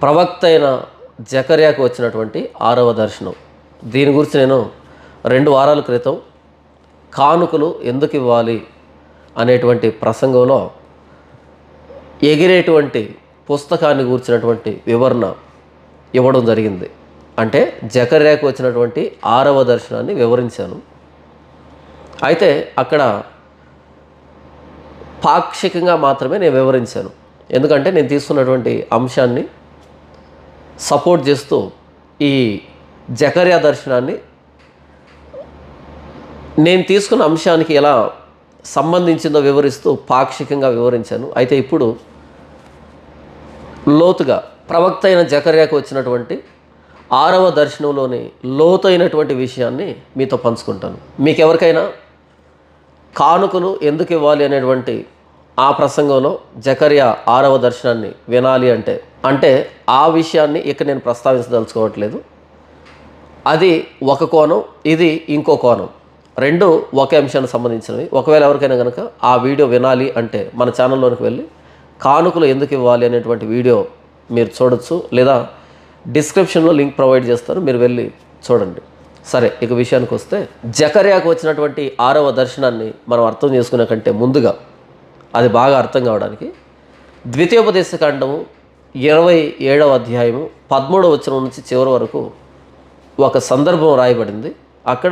ప్రవక్త అయిన జకర్యాకు వచ్చినటువంటి ఆరవ దర్శనం దీని గురించి నేను రెండు వారాల క్రితం కానుకలు ఎందుకు ఇవ్వాలి అనేటువంటి ప్రసంగంలో ఎగిరేటువంటి పుస్తకాన్ని కూర్చున్నటువంటి వివరణ ఇవ్వడం జరిగింది అంటే జకర్యాకు వచ్చినటువంటి ఆరవ దర్శనాన్ని వివరించాను అయితే అక్కడ పాక్షికంగా మాత్రమే నేను వివరించాను ఎందుకంటే నేను తీసుకున్నటువంటి అంశాన్ని సపోర్ట్ చేస్తూ ఈ జకర్యా దర్శనాన్ని నేను తీసుకున్న అంశానికి ఎలా సంబంధించిందో వివరిస్తూ పాక్షికంగా వివరించాను అయితే ఇప్పుడు లోతుగా ప్రవక్త అయిన జకర్యాకు వచ్చినటువంటి ఆరవ దర్శనంలోని లోతైనటువంటి విషయాన్ని మీతో పంచుకుంటాను మీకు ఎవరికైనా కానుకలు ఎందుకు ఇవ్వాలి అనేటువంటి ఆ ప్రసంగంలో జకర్యా ఆరవ దర్శనాన్ని వినాలి అంటే అంటే ఆ విషయాన్ని ఇక్కడ నేను ప్రస్తావించదలుచుకోవట్లేదు అది ఒక కోణం ఇది ఇంకో కోణం రెండు ఒకే అంశానికి సంబంధించినవి ఒకవేళ ఎవరికైనా కనుక ఆ వీడియో వినాలి అంటే మన ఛానల్లోనికి వెళ్ళి కానుకలు ఎందుకు ఇవ్వాలి అనేటువంటి వీడియో మీరు చూడొచ్చు లేదా డిస్క్రిప్షన్లో లింక్ ప్రొవైడ్ చేస్తారు మీరు వెళ్ళి చూడండి సరే ఇక విషయానికి వస్తే జకర్యాకు వచ్చినటువంటి ఆరవ దర్శనాన్ని మనం అర్థం చేసుకునే కంటే ముందుగా అది బాగా అర్థం కావడానికి ద్వితీయోపదేశ కాండము ఇరవై ఏడవ అధ్యాయము పదమూడవ వచనం నుంచి చివరి వరకు ఒక సందర్భం రాయబడింది అక్కడ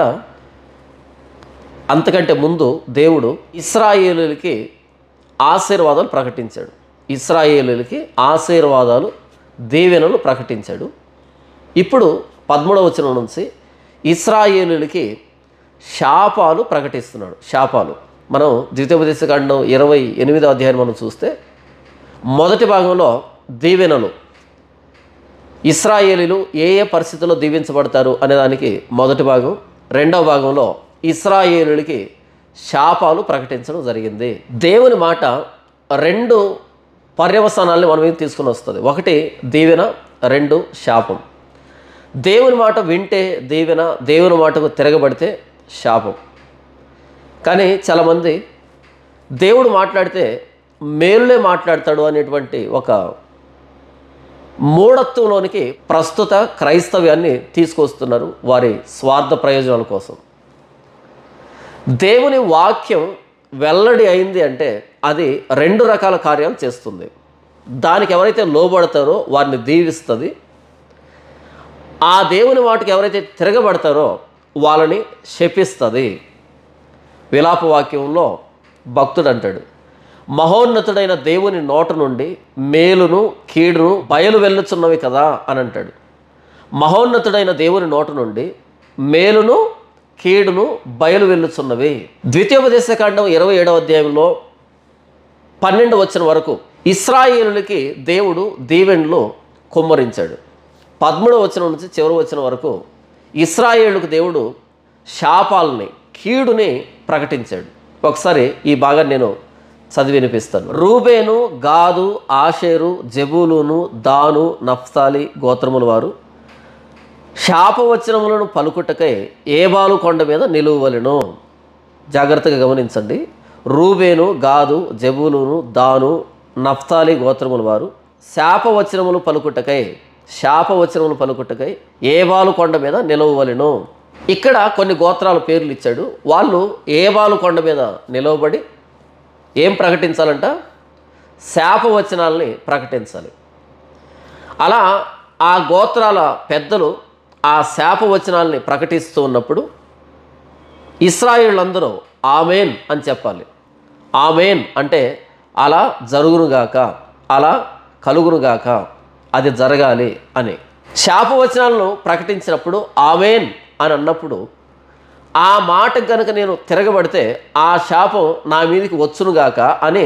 అంతకంటే ముందు దేవుడు ఇస్రాయేలులకి ఆశీర్వాదాలు ప్రకటించాడు ఇస్రాయేలులకి ఆశీర్వాదాలు దీవెనలు ప్రకటించాడు ఇప్పుడు పదమూడవ వచనం నుంచి ఇస్రాయేలులకి శాపాలు ప్రకటిస్తున్నాడు శాపాలు మనం ద్వితీయోపదేశ కాండం ఇరవై ఎనిమిదో అధ్యాయం మనం చూస్తే మొదటి భాగంలో దీవెనలు ఇస్రాయేలీలు ఏ ఏ పరిస్థితుల్లో దీవించబడతారు అనే దానికి మొదటి భాగం రెండవ భాగంలో ఇస్రాయేలులకి శాపాలు ప్రకటించడం జరిగింది దేవుని మాట రెండు పర్యవసానాల్ని మనం మీద తీసుకుని వస్తుంది ఒకటి దీవెన రెండు శాపం దేవుని మాట వింటే దీవెన దేవుని మాటకు తిరగబడితే శాపం కానీ చాలామంది దేవుడు మాట్లాడితే మేలులే మాట్లాడతాడు అనేటువంటి ఒక మూఢత్వంలోనికి ప్రస్తుత క్రైస్తవ్యాన్ని తీసుకొస్తున్నారు వారి స్వార్థ ప్రయోజనాల కోసం దేవుని వాక్యం వెల్లడి అయింది అంటే అది రెండు రకాల కార్యాలు చేస్తుంది దానికి ఎవరైతే లోబడతారో వారిని దీవిస్తుంది ఆ దేవుని వాటికి ఎవరైతే తిరగబడతారో వాళ్ళని శపిస్తుంది విలాప వాక్యంలో భక్తుడు అంటాడు మహోన్నతుడైన దేవుని నోట నుండి మేలును కీడును బయలు వెళ్ళుచున్నవి కదా అని అంటాడు మహోన్నతుడైన దేవుని నోట నుండి మేలును కీడును బయలు వెళ్ళుచున్నవి ద్వితీయోపదేశ కాండం ఇరవై ఏడవ అధ్యాయంలో పన్నెండు వచ్చిన వరకు ఇస్రాయేలులకి దేవుడు దీవెన్లు కుమ్మరించాడు పదమూడవ వచనం నుంచి చివరి వచ్చిన వరకు ఇస్రాయేలుకు దేవుడు శాపాలని కీడుని ప్రకటించాడు ఒకసారి ఈ భాగాన్ని నేను చదివి వినిపిస్తాను రూబేను గాదు ఆషేరు జబూలును దాను నఫ్తాలి గోత్రముల వారు శాపవచనములను పలుకుటకై ఏబాలు కొండ మీద నిలువవలెను జాగ్రత్తగా గమనించండి రూబేను గాదు జబూలును దాను నఫ్తాలి గోత్రముల వారు శాపవచనములు పలుకుటకై శాపవచనములు పలుకుటకై ఏబాలు కొండ మీద నిలవవలెను ఇక్కడ కొన్ని గోత్రాల పేర్లు ఇచ్చాడు వాళ్ళు ఏబాలు కొండ మీద నిలవబడి ఏం ప్రకటించాలంట శాపవచనాల్ని ప్రకటించాలి అలా ఆ గోత్రాల పెద్దలు ఆ శాపవచనాల్ని ప్రకటిస్తూ ఉన్నప్పుడు ఇస్రాయిళ్ళందరూ ఆమెన్ అని చెప్పాలి ఆమెన్ అంటే అలా జరుగునుగాక అలా కలుగునుగాక అది జరగాలి అని శాపవచనాలను ప్రకటించినప్పుడు ఆమెన్ అని అన్నప్పుడు ఆ మాట కనుక నేను తిరగబడితే ఆ శాపం నా మీదకి వచ్చునుగాక అని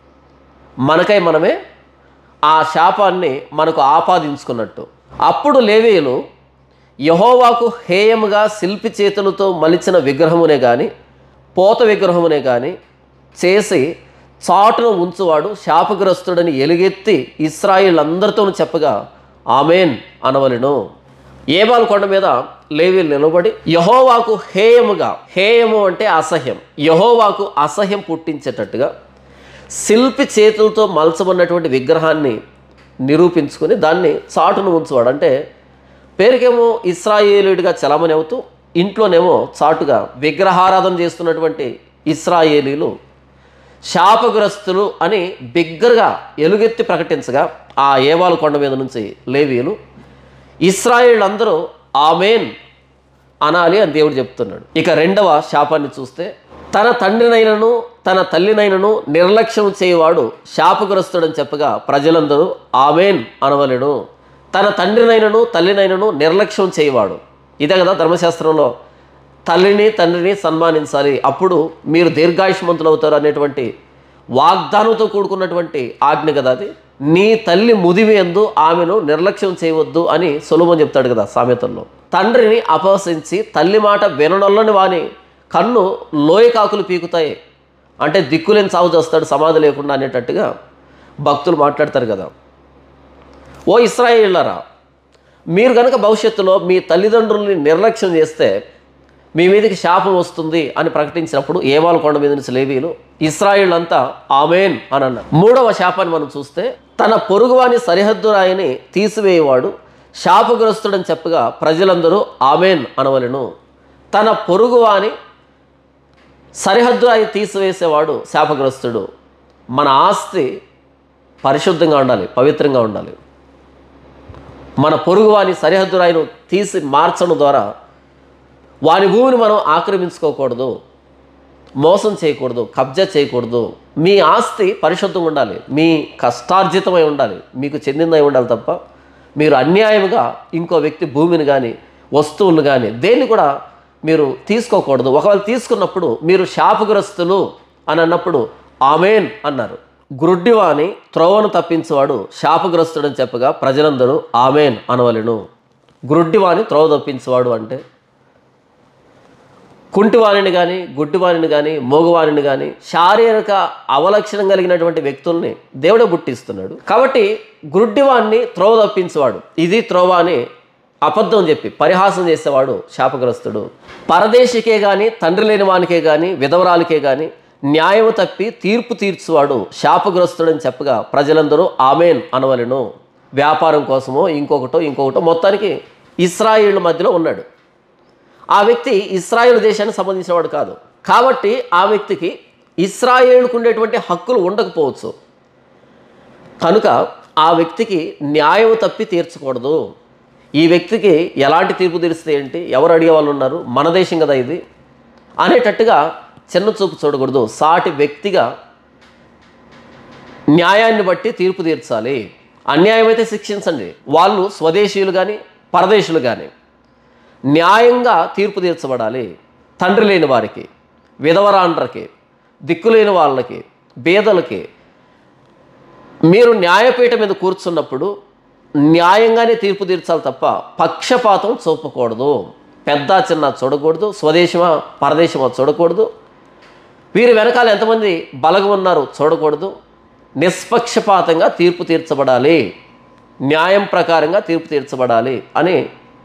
మనకై మనమే ఆ శాపాన్ని మనకు ఆపాదించుకున్నట్టు అప్పుడు లేవీయులు యహోవాకు హేయముగా శిల్పి చేతులతో మలిచిన విగ్రహమునే కానీ పోత విగ్రహమునే కానీ చేసి చాటును ఉంచువాడు శాపగ్రస్తుడని ఎలుగెత్తి ఇస్రాయిల్ అందరితోనూ చెప్పగా ఆమెన్ అనవలెను ఏబాల్ కొండ మీద లేవీలు నిలబడి యహోవాకు హేయముగా హేయము అంటే అసహ్యం యహోవాకు అసహ్యం పుట్టించేటట్టుగా శిల్పి చేతులతో మలచబడినటువంటి విగ్రహాన్ని నిరూపించుకొని దాన్ని చాటును ఉంచువాడు అంటే పేరుకేమో ఇస్రాయేలీయుడిగా చలామణి అవుతూ ఇంట్లోనేమో చాటుగా విగ్రహారాధన చేస్తున్నటువంటి ఇస్రాయేలీలు శాపగ్రస్తులు అని బిగ్గరగా ఎలుగెత్తి ప్రకటించగా ఆ ఏవాలు కొండ మీద నుంచి లేవీలు ఇస్రాయేల్ అందరూ ఆమెన్ అనాలి అని దేవుడు చెప్తున్నాడు ఇక రెండవ శాపాన్ని చూస్తే తన తండ్రినైనను తన తల్లినైనను నిర్లక్ష్యం చేయవాడు శాపగ్రస్తుడని చెప్పగా ప్రజలందరూ ఆమెన్ అనవలెను తన తండ్రినైనను తల్లినైనను నిర్లక్ష్యం చేయవాడు ఇదే కదా ధర్మశాస్త్రంలో తల్లిని తండ్రిని సన్మానించాలి అప్పుడు మీరు దీర్ఘాయుష్మంతులు అవుతారు అనేటువంటి వాగ్దానంతో కూడుకున్నటువంటి ఆజ్ఞ కదా అది నీ తల్లి ముదివి ఎందు ఆమెను నిర్లక్ష్యం చేయవద్దు అని సులభం చెప్తాడు కదా సామెతల్లో తండ్రిని అపహసించి తల్లి మాట విననొల్లని వాని కన్ను లోయకాకులు పీకుతాయి అంటే దిక్కులేని సాగు చేస్తాడు సమాధి లేకుండా అనేటట్టుగా భక్తులు మాట్లాడతారు కదా ఓ ఇస్రాయేళ్ళరా మీరు కనుక భవిష్యత్తులో మీ తల్లిదండ్రుల్ని నిర్లక్ష్యం చేస్తే మీ మీదకి శాపం వస్తుంది అని ప్రకటించినప్పుడు ఏవాల కొండ మీద నుంచి లేవీలు ఇస్రాయిల్ అంతా ఆమెన్ అని అన్నారు మూడవ శాపాన్ని మనం చూస్తే తన పొరుగువాని సరిహద్దు రాయిని తీసివేయవాడు శాపగ్రస్తుడని చెప్పగా ప్రజలందరూ ఆమెన్ అనవలెను తన పొరుగువాని సరిహద్దు రాయి తీసివేసేవాడు శాపగ్రస్తుడు మన ఆస్తి పరిశుద్ధంగా ఉండాలి పవిత్రంగా ఉండాలి మన పొరుగు వాని సరిహద్దు రాయిను తీసి మార్చడం ద్వారా వాని భూమిని మనం ఆక్రమించుకోకూడదు మోసం చేయకూడదు కబ్జా చేయకూడదు మీ ఆస్తి పరిశుద్ధంగా ఉండాలి మీ కష్టార్జితమై ఉండాలి మీకు చెందిందై ఉండాలి తప్ప మీరు అన్యాయంగా ఇంకో వ్యక్తి భూమిని కానీ వస్తువులు కానీ దేన్ని కూడా మీరు తీసుకోకూడదు ఒకవేళ తీసుకున్నప్పుడు మీరు శాపగ్రస్తులు అని అన్నప్పుడు ఆమెన్ అన్నారు గ్రుడ్డివాని త్రోవను తప్పించేవాడు శాపగ్రస్తుడని చెప్పగా ప్రజలందరూ ఆమెన్ అనవలెను గ్రుడ్డివాని త్రోవ తప్పించేవాడు అంటే కుంటివాణిని కానీ గుడ్డివాణిని కానీ మోగవాణిని కానీ శారీరక అవలక్షణం కలిగినటువంటి వ్యక్తుల్ని దేవుడే పుట్టిస్తున్నాడు కాబట్టి గుడ్డివాణ్ణి త్రోవ తప్పించేవాడు ఇది త్రోవ అని అబద్ధం చెప్పి పరిహాసం చేసేవాడు శాపగ్రస్తుడు పరదేశికే కానీ తండ్రి లేని వానికే కానీ విధవరాలకే కానీ న్యాయం తప్పి తీర్పు తీర్చువాడు శాపగ్రస్తుడని చెప్పగా ప్రజలందరూ ఆమెన్ అనవలెను వ్యాపారం కోసమో ఇంకొకటో ఇంకొకటో మొత్తానికి ఇస్రాయిల్ మధ్యలో ఉన్నాడు ఆ వ్యక్తి ఇస్రాయేల్ దేశానికి సంబంధించినవాడు కాదు కాబట్టి ఆ వ్యక్తికి ఇస్రాయేల్కు ఉండేటువంటి హక్కులు ఉండకపోవచ్చు కనుక ఆ వ్యక్తికి న్యాయం తప్పి తీర్చకూడదు ఈ వ్యక్తికి ఎలాంటి తీర్పు తీరిస్తే ఏంటి ఎవరు అడిగే వాళ్ళు ఉన్నారు మన దేశం కదా ఇది అనేటట్టుగా చిన్న చూపు చూడకూడదు సాటి వ్యక్తిగా న్యాయాన్ని బట్టి తీర్పు తీర్చాలి అన్యాయం అయితే శిక్షించండి వాళ్ళు స్వదేశీయులు కానీ పరదేశులు కానీ న్యాయంగా తీర్పు తీర్చబడాలి తండ్రి లేని వారికి విధవరాండ్రకి దిక్కులేని వాళ్ళకి బేదలకి మీరు న్యాయపీఠం మీద కూర్చున్నప్పుడు న్యాయంగానే తీర్పు తీర్చాలి తప్ప పక్షపాతం చూపకూడదు పెద్ద చిన్న చూడకూడదు స్వదేశమా పరదేశమా చూడకూడదు వీరి వెనకాల ఎంతమంది బలగం ఉన్నారు చూడకూడదు నిష్పక్షపాతంగా తీర్పు తీర్చబడాలి న్యాయం ప్రకారంగా తీర్పు తీర్చబడాలి అని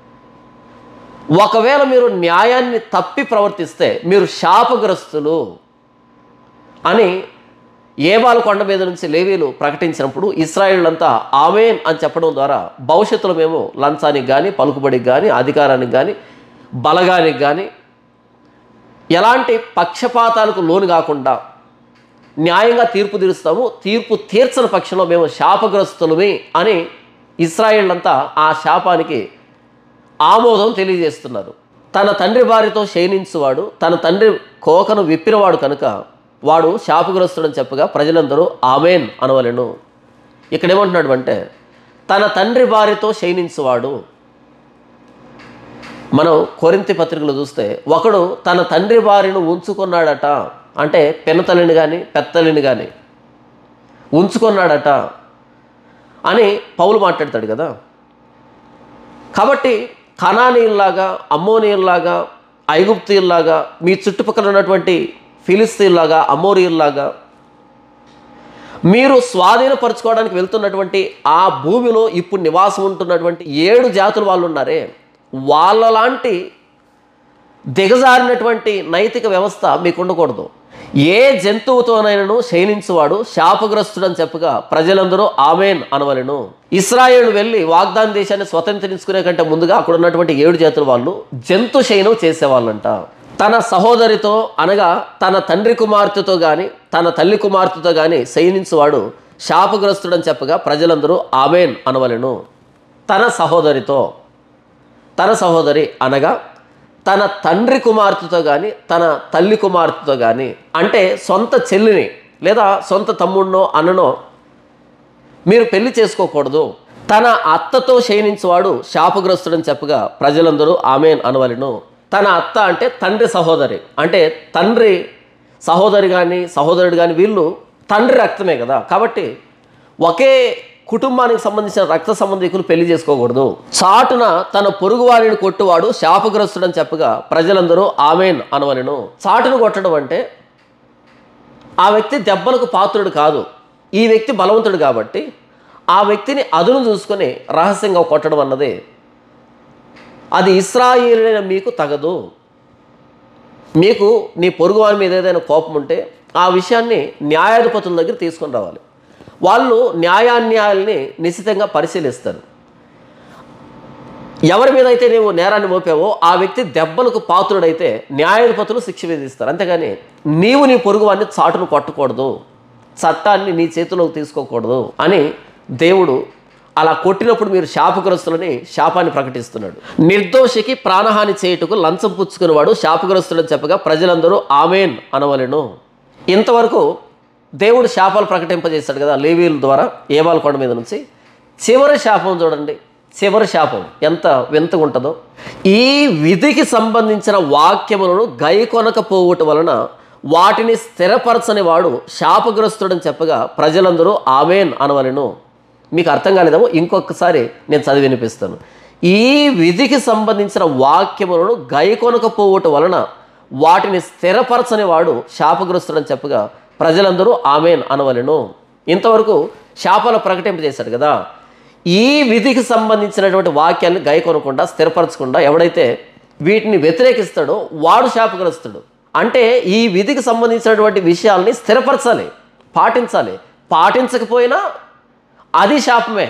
ఒకవేళ మీరు న్యాయాన్ని తప్పి ప్రవర్తిస్తే మీరు శాపగ్రస్తులు అని ఏబాల కొండ మీద నుంచి లేవీలు ప్రకటించినప్పుడు ఇస్రాయిల్ అంతా ఆమెన్ అని చెప్పడం ద్వారా భవిష్యత్తులో మేము లంచానికి కానీ పలుకుబడికి కానీ అధికారానికి కానీ బలగానికి కానీ ఎలాంటి పక్షపాతాలకు లోను కాకుండా న్యాయంగా తీర్పు తీరుస్తాము తీర్పు తీర్చని పక్షంలో మేము శాపగ్రస్తులమే అని ఇస్రాయిల్ అంతా ఆ శాపానికి ఆమోదం తెలియజేస్తున్నారు తన తండ్రి భార్యతో శయనించువాడు తన తండ్రి కోకను విప్పినవాడు కనుక వాడు శాపగ్రస్తుడని చెప్పగా ప్రజలందరూ ఆమెన్ అనవలెను ఇక్కడ ఏమంటున్నాడు అంటే తన తండ్రి భార్యతో శయనించువాడు మనం కొరింతి పత్రికలు చూస్తే ఒకడు తన తండ్రి భార్యను ఉంచుకున్నాడట అంటే పెనతల్లిని కానీ పెత్తలిని కానీ ఉంచుకున్నాడట అని పౌలు మాట్లాడతాడు కదా కాబట్టి కణానీయుల్లాగా అమ్మోనీయుల్లాగా ఐగుప్తీయుల్లాగా మీ చుట్టుపక్కల ఉన్నటువంటి ఫిలిస్తీన్లాగా అమోరియల్లాగా మీరు స్వాధీనపరచుకోవడానికి వెళ్తున్నటువంటి ఆ భూమిలో ఇప్పుడు నివాసం ఉంటున్నటువంటి ఏడు జాతుల వాళ్ళు ఉన్నారే వాళ్ళలాంటి దిగజారినటువంటి నైతిక వ్యవస్థ మీకు ఉండకూడదు ఏ జంతువుతోనైనను శయనించువాడు శాపగ్రస్తుడని చెప్పగా ప్రజలందరూ ఆమెన్ అనవలెను ఇస్రాయేల్ వెళ్ళి వాగ్దాన దేశాన్ని స్వతంత్రించుకునే కంటే ముందుగా అక్కడ ఉన్నటువంటి ఏడు జాతుల వాళ్ళు జంతు శయనం చేసేవాళ్ళంట తన సహోదరితో అనగా తన తండ్రి కుమార్తెతో గాని తన తల్లి కుమార్తెతో గాని శయనించువాడు శాపగ్రస్తుడని చెప్పగా ప్రజలందరూ ఆమెన్ అనవలెను తన సహోదరితో తన సహోదరి అనగా తన తండ్రి కుమార్తెతో కానీ తన తల్లి కుమార్తెతో కానీ అంటే సొంత చెల్లిని లేదా సొంత తమ్ముడినో అన్ననో మీరు పెళ్లి చేసుకోకూడదు తన అత్తతో శయనించేవాడు శాపగ్రస్తుడని చెప్పగా ప్రజలందరూ ఆమెన్ అనవలను తన అత్త అంటే తండ్రి సహోదరి అంటే తండ్రి సహోదరి కానీ సహోదరుడు కానీ వీళ్ళు తండ్రి రక్తమే కదా కాబట్టి ఒకే కుటుంబానికి సంబంధించిన రక్త సంబంధికులు పెళ్లి చేసుకోకూడదు చాటున తన పొరుగు వారిని కొట్టువాడు శాపగ్రస్తుడని చెప్పగా ప్రజలందరూ ఆమెన్ అనవలను చాటును కొట్టడం అంటే ఆ వ్యక్తి దెబ్బలకు పాత్రుడు కాదు ఈ వ్యక్తి బలవంతుడు కాబట్టి ఆ వ్యక్తిని అదును చూసుకొని రహస్యంగా కొట్టడం అన్నది అది ఇస్రాయేలైన మీకు తగదు మీకు నీ పొరుగు వారి మీద ఏదైనా కోపం ఉంటే ఆ విషయాన్ని న్యాయాధిపతుల దగ్గర తీసుకొని రావాలి వాళ్ళు న్యాయాన్యాయాల్ని నిశ్చితంగా పరిశీలిస్తారు ఎవరి మీద అయితే నీవు నేరాన్ని మోపావో ఆ వ్యక్తి దెబ్బలకు పాత్రుడైతే న్యాయాధిపతులు శిక్ష విధిస్తారు అంతేగాని నీవు నీ పొరుగు వారిని చాటును కొట్టకూడదు చట్టాన్ని నీ చేతిలోకి తీసుకోకూడదు అని దేవుడు అలా కొట్టినప్పుడు మీరు శాపగ్రస్తులని శాపాన్ని ప్రకటిస్తున్నాడు నిర్దోషికి ప్రాణహాని చేయుటకు లంచం పుచ్చుకునేవాడు శాపగ్రస్తులని చెప్పగా ప్రజలందరూ ఆమెన్ అనవలెను ఇంతవరకు దేవుడు శాపాలు ప్రకటింపజేశాడు కదా లేవీల ద్వారా ఏవాల కొండ మీద నుంచి చివరి శాపం చూడండి చివరి శాపం ఎంత వింతగా ఉంటుందో ఈ విధికి సంబంధించిన వాక్యములను గైకొనకపోవటం వలన వాటిని స్థిరపరచని వాడు శాపగ్రస్తుడని చెప్పగా ప్రజలందరూ ఆమెన్ అనవలెను మీకు అర్థం కాలేదేమో ఇంకొకసారి నేను చదివి వినిపిస్తాను ఈ విధికి సంబంధించిన వాక్యములను గైకొనకపోవటం వలన వాటిని స్థిరపరచని వాడు శాపగ్రస్తుడని చెప్పగా ప్రజలందరూ ఆమెన్ అనవలెను ఇంతవరకు శాపాలు ప్రకటింపజేశాడు కదా ఈ విధికి సంబంధించినటువంటి వాక్యాన్ని గైకొనకుండా స్థిరపరచకుండా ఎవడైతే వీటిని వ్యతిరేకిస్తాడో వాడు శాపగ్రస్తుడు అంటే ఈ విధికి సంబంధించినటువంటి విషయాల్ని స్థిరపరచాలి పాటించాలి పాటించకపోయినా అది శాపమే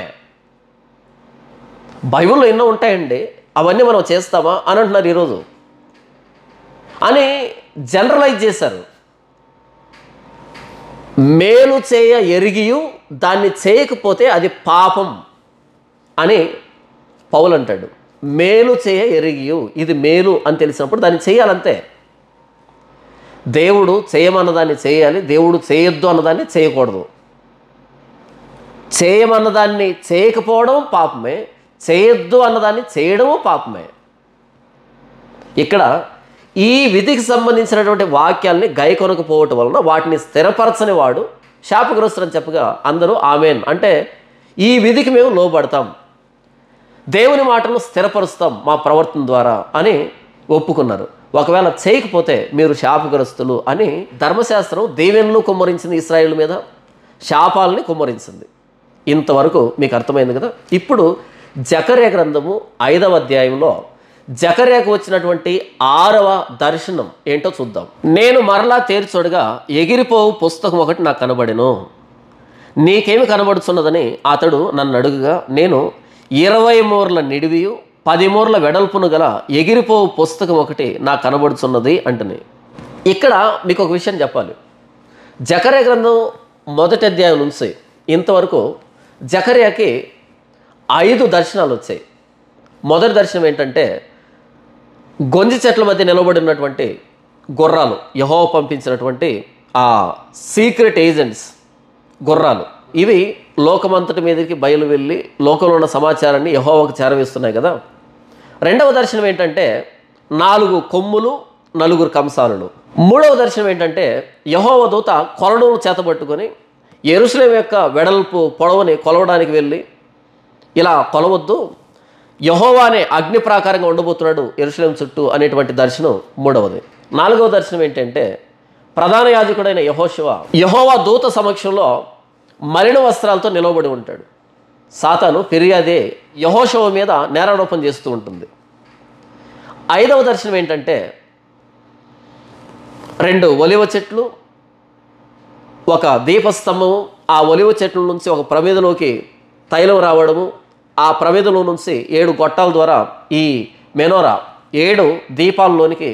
బైబిల్లో ఎన్నో ఉంటాయండి అవన్నీ మనం చేస్తామా అని అంటున్నారు ఈరోజు అని జనరలైజ్ చేశారు మేలు చేయ ఎరిగియు దాన్ని చేయకపోతే అది పాపం అని పౌలు అంటాడు మేలు చేయ ఎరిగియు ఇది మేలు అని తెలిసినప్పుడు దాన్ని చేయాలంతే దేవుడు చేయమన్నదాన్ని చేయాలి దేవుడు చేయొద్దు అన్నదాన్ని చేయకూడదు చేయమన్నదాన్ని చేయకపోవడం పాపమే చేయొద్దు అన్నదాన్ని చేయడము పాపమే ఇక్కడ ఈ విధికి సంబంధించినటువంటి వాక్యాల్ని గైకొనకపోవటం వలన వాటిని స్థిరపరచని వాడు శాపగ్రస్తులని చెప్పగా అందరూ ఆమెన్ అంటే ఈ విధికి మేము లోబడతాం దేవుని మాటను స్థిరపరుస్తాం మా ప్రవర్తన ద్వారా అని ఒప్పుకున్నారు ఒకవేళ చేయకపోతే మీరు శాపగ్రస్తులు అని ధర్మశాస్త్రం దేవెన్లు కుమ్మరించింది ఇస్రాయేల్ మీద శాపాలని కుమ్మరించింది ఇంతవరకు మీకు అర్థమైంది కదా ఇప్పుడు జకర్య గ్రంథము ఐదవ అధ్యాయంలో జకర్యాకు వచ్చినటువంటి ఆరవ దర్శనం ఏంటో చూద్దాం నేను మరలా తేర్చొడుగా ఎగిరిపోవు పుస్తకం ఒకటి నాకు కనబడెను నీకేమి కనబడుతున్నదని అతడు నన్ను అడుగుగా నేను ఇరవై మూరల నిడివియు పది మూరల వెడల్పును గల ఎగిరిపోవు పుస్తకం ఒకటి నాకు కనబడుతున్నది అంటుని ఇక్కడ మీకు ఒక విషయం చెప్పాలి జకర్య గ్రంథం మొదటి అధ్యాయం నుంచి ఇంతవరకు జకర్యాకి ఐదు దర్శనాలు వచ్చాయి మొదటి దర్శనం ఏంటంటే గొంజి చెట్ల మధ్య నిలబడి ఉన్నటువంటి గుర్రాలు యహో పంపించినటువంటి ఆ సీక్రెట్ ఏజెంట్స్ గుర్రాలు ఇవి లోకమంతటి మీదకి బయలు వెళ్ళి లోకంలో ఉన్న సమాచారాన్ని యహోవకు చేరవేస్తున్నాయి కదా రెండవ దర్శనం ఏంటంటే నాలుగు కొమ్ములు నలుగురు కంసాలులు మూడవ దర్శనం ఏంటంటే యహోవ దూత కొలడును చేతబట్టుకొని ఎరుసలేం యొక్క వెడల్పు పొడవుని కొలవడానికి వెళ్ళి ఇలా కొలవద్దు యహోవా అనే అగ్ని ప్రాకారంగా ఉండబోతున్నాడు ఎరుసలేం చుట్టూ అనేటువంటి దర్శనం మూడవది నాలుగవ దర్శనం ఏంటంటే ప్రధాన యాజకుడైన యహోశివ యహోవా దూత సమక్షంలో మలిన వస్త్రాలతో నిలవబడి ఉంటాడు సాతాను ఫిర్యాదే యహోశవ మీద నేరారోపణ చేస్తూ ఉంటుంది ఐదవ దర్శనం ఏంటంటే రెండు ఒలివ చెట్లు ఒక దీపస్తంభము ఆ ఒలివ చెట్ల నుంచి ఒక ప్రమిదలోకి తైలం రావడము ఆ ప్రమిదలో నుంచి ఏడు గొట్టాల ద్వారా ఈ మెనోరా ఏడు దీపాల్లోనికి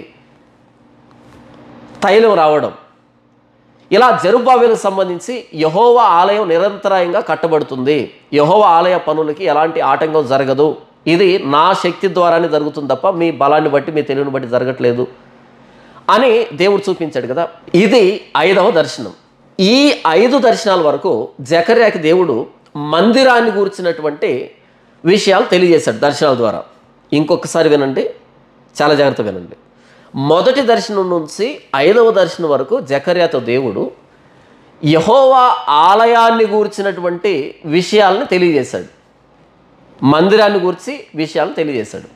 తైలం రావడం ఇలా జరుబాబేలకు సంబంధించి యహోవ ఆలయం నిరంతరాయంగా కట్టబడుతుంది యహోవ ఆలయ పనులకి ఎలాంటి ఆటంకం జరగదు ఇది నా శక్తి ద్వారానే జరుగుతుంది తప్ప మీ బలాన్ని బట్టి మీ తెలివిని బట్టి జరగట్లేదు అని దేవుడు చూపించాడు కదా ఇది ఐదవ దర్శనం ఈ ఐదు దర్శనాల వరకు జకర్యాకి దేవుడు మందిరాన్ని గూర్చినటువంటి విషయాలు తెలియజేశాడు దర్శనాల ద్వారా ఇంకొకసారి వినండి చాలా జాగ్రత్త వినండి మొదటి దర్శనం నుంచి ఐదవ దర్శనం వరకు జకర్యాతో దేవుడు యహోవా ఆలయాన్ని గూర్చినటువంటి విషయాలను తెలియజేశాడు మందిరాన్ని గూర్చి విషయాలను తెలియజేశాడు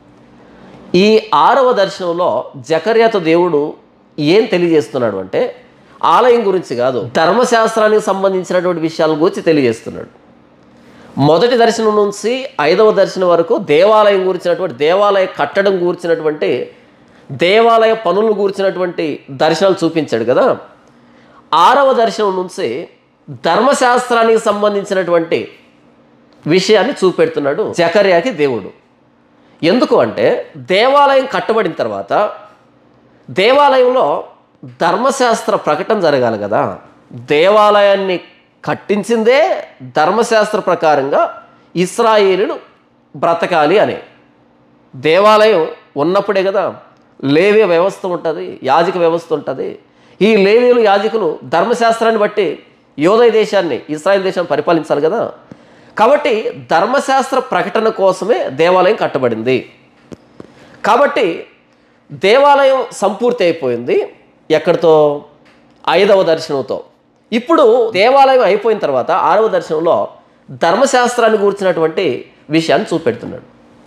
ఈ ఆరవ దర్శనంలో జకర్యాతో దేవుడు ఏం తెలియజేస్తున్నాడు అంటే ఆలయం గురించి కాదు ధర్మశాస్త్రానికి సంబంధించినటువంటి విషయాల గురించి తెలియజేస్తున్నాడు మొదటి దర్శనం నుంచి ఐదవ దర్శనం వరకు దేవాలయం గురించినటువంటి దేవాలయ కట్టడం గురించినటువంటి దేవాలయ పనులు గురించినటువంటి దర్శనాలు చూపించాడు కదా ఆరవ దర్శనం నుంచి ధర్మశాస్త్రానికి సంబంధించినటువంటి విషయాన్ని చూపెడుతున్నాడు జకర్యాకి దేవుడు ఎందుకు అంటే దేవాలయం కట్టబడిన తర్వాత దేవాలయంలో ధర్మశాస్త్ర ప్రకటన జరగాలి కదా దేవాలయాన్ని కట్టించిందే ధర్మశాస్త్ర ప్రకారంగా ఇస్రాయేలీలు బ్రతకాలి అని దేవాలయం ఉన్నప్పుడే కదా లేవే వ్యవస్థ ఉంటుంది యాజక వ్యవస్థ ఉంటుంది ఈ లేవీలు యాజకులు ధర్మశాస్త్రాన్ని బట్టి యోదయ దేశాన్ని ఇస్రాయేల్ దేశాన్ని పరిపాలించాలి కదా కాబట్టి ధర్మశాస్త్ర ప్రకటన కోసమే దేవాలయం కట్టబడింది కాబట్టి దేవాలయం సంపూర్తి అయిపోయింది ఎక్కడితో ఐదవ దర్శనంతో ఇప్పుడు దేవాలయం అయిపోయిన తర్వాత ఆరవ దర్శనంలో ధర్మశాస్త్రాన్ని కూర్చున్నటువంటి విషయాన్ని చూపెడుతున్నాడు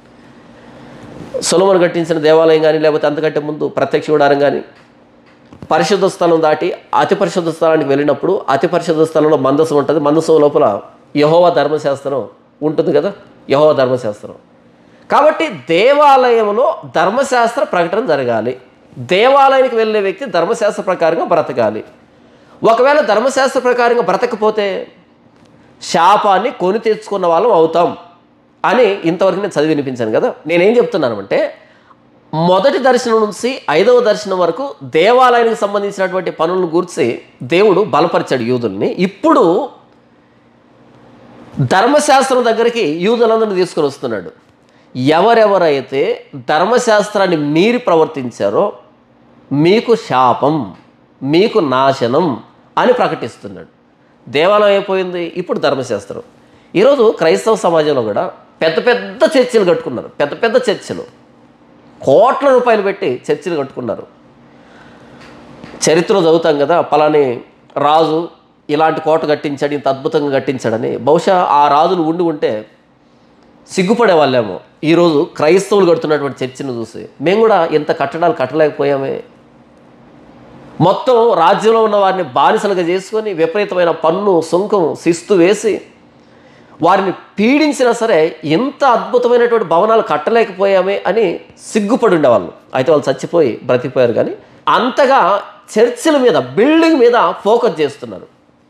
సొలమును కట్టించిన దేవాలయం కానీ లేకపోతే అంతకంటే ముందు ప్రత్యక్ష గుడారం కానీ పరిశుద్ధ స్థలం దాటి అతి పరిశుద్ధ స్థలానికి వెళ్ళినప్పుడు అతి పరిశుద్ధ స్థలంలో మందసం ఉంటుంది మందసం లోపల యహోవా ధర్మశాస్త్రం ఉంటుంది కదా యహోవా ధర్మశాస్త్రం కాబట్టి దేవాలయంలో ధర్మశాస్త్ర ప్రకటన జరగాలి దేవాలయానికి వెళ్ళే వ్యక్తి ధర్మశాస్త్ర ప్రకారంగా బ్రతకాలి ఒకవేళ ధర్మశాస్త్ర ప్రకారంగా బ్రతకపోతే శాపాన్ని కొని తెచ్చుకున్న వాళ్ళం అవుతాం అని ఇంతవరకు నేను చదివి వినిపించాను కదా నేనేం చెప్తున్నాను అంటే మొదటి దర్శనం నుంచి ఐదవ దర్శనం వరకు దేవాలయానికి సంబంధించినటువంటి పనులను గురించి దేవుడు బలపరిచాడు యూదుల్ని ఇప్పుడు ధర్మశాస్త్రం దగ్గరికి యూదులందరినీ తీసుకొని వస్తున్నాడు ఎవరెవరైతే ధర్మశాస్త్రాన్ని మీరి ప్రవర్తించారో మీకు శాపం మీకు నాశనం అని ప్రకటిస్తున్నాడు దేవాలయం అయిపోయింది ఇప్పుడు ధర్మశాస్త్రం ఈరోజు క్రైస్తవ సమాజంలో కూడా పెద్ద పెద్ద చర్చిలు కట్టుకున్నారు పెద్ద పెద్ద చర్చిలు కోట్ల రూపాయలు పెట్టి చర్చిలు కట్టుకున్నారు చరిత్రలో చదువుతాం కదా పలాని రాజు ఇలాంటి కోట కట్టించాడు ఇంత అద్భుతంగా కట్టించాడని బహుశా ఆ రాజులు ఉండి ఉంటే సిగ్గుపడే వాళ్ళేమో ఈరోజు క్రైస్తవులు కడుతున్నటువంటి చర్చిని చూసి మేము కూడా ఇంత కట్టడాలు కట్టలేకపోయామే మొత్తం రాజ్యంలో ఉన్న వారిని బానిసలుగా చేసుకొని విపరీతమైన పన్ను సుంకం శిస్తు వేసి వారిని పీడించినా సరే ఎంత అద్భుతమైనటువంటి భవనాలు కట్టలేకపోయామే అని సిగ్గుపడి ఉండేవాళ్ళు అయితే వాళ్ళు చచ్చిపోయి బ్రతికిపోయారు కానీ అంతగా చర్చిల మీద బిల్డింగ్ మీద ఫోకస్ చేస్తున్నారు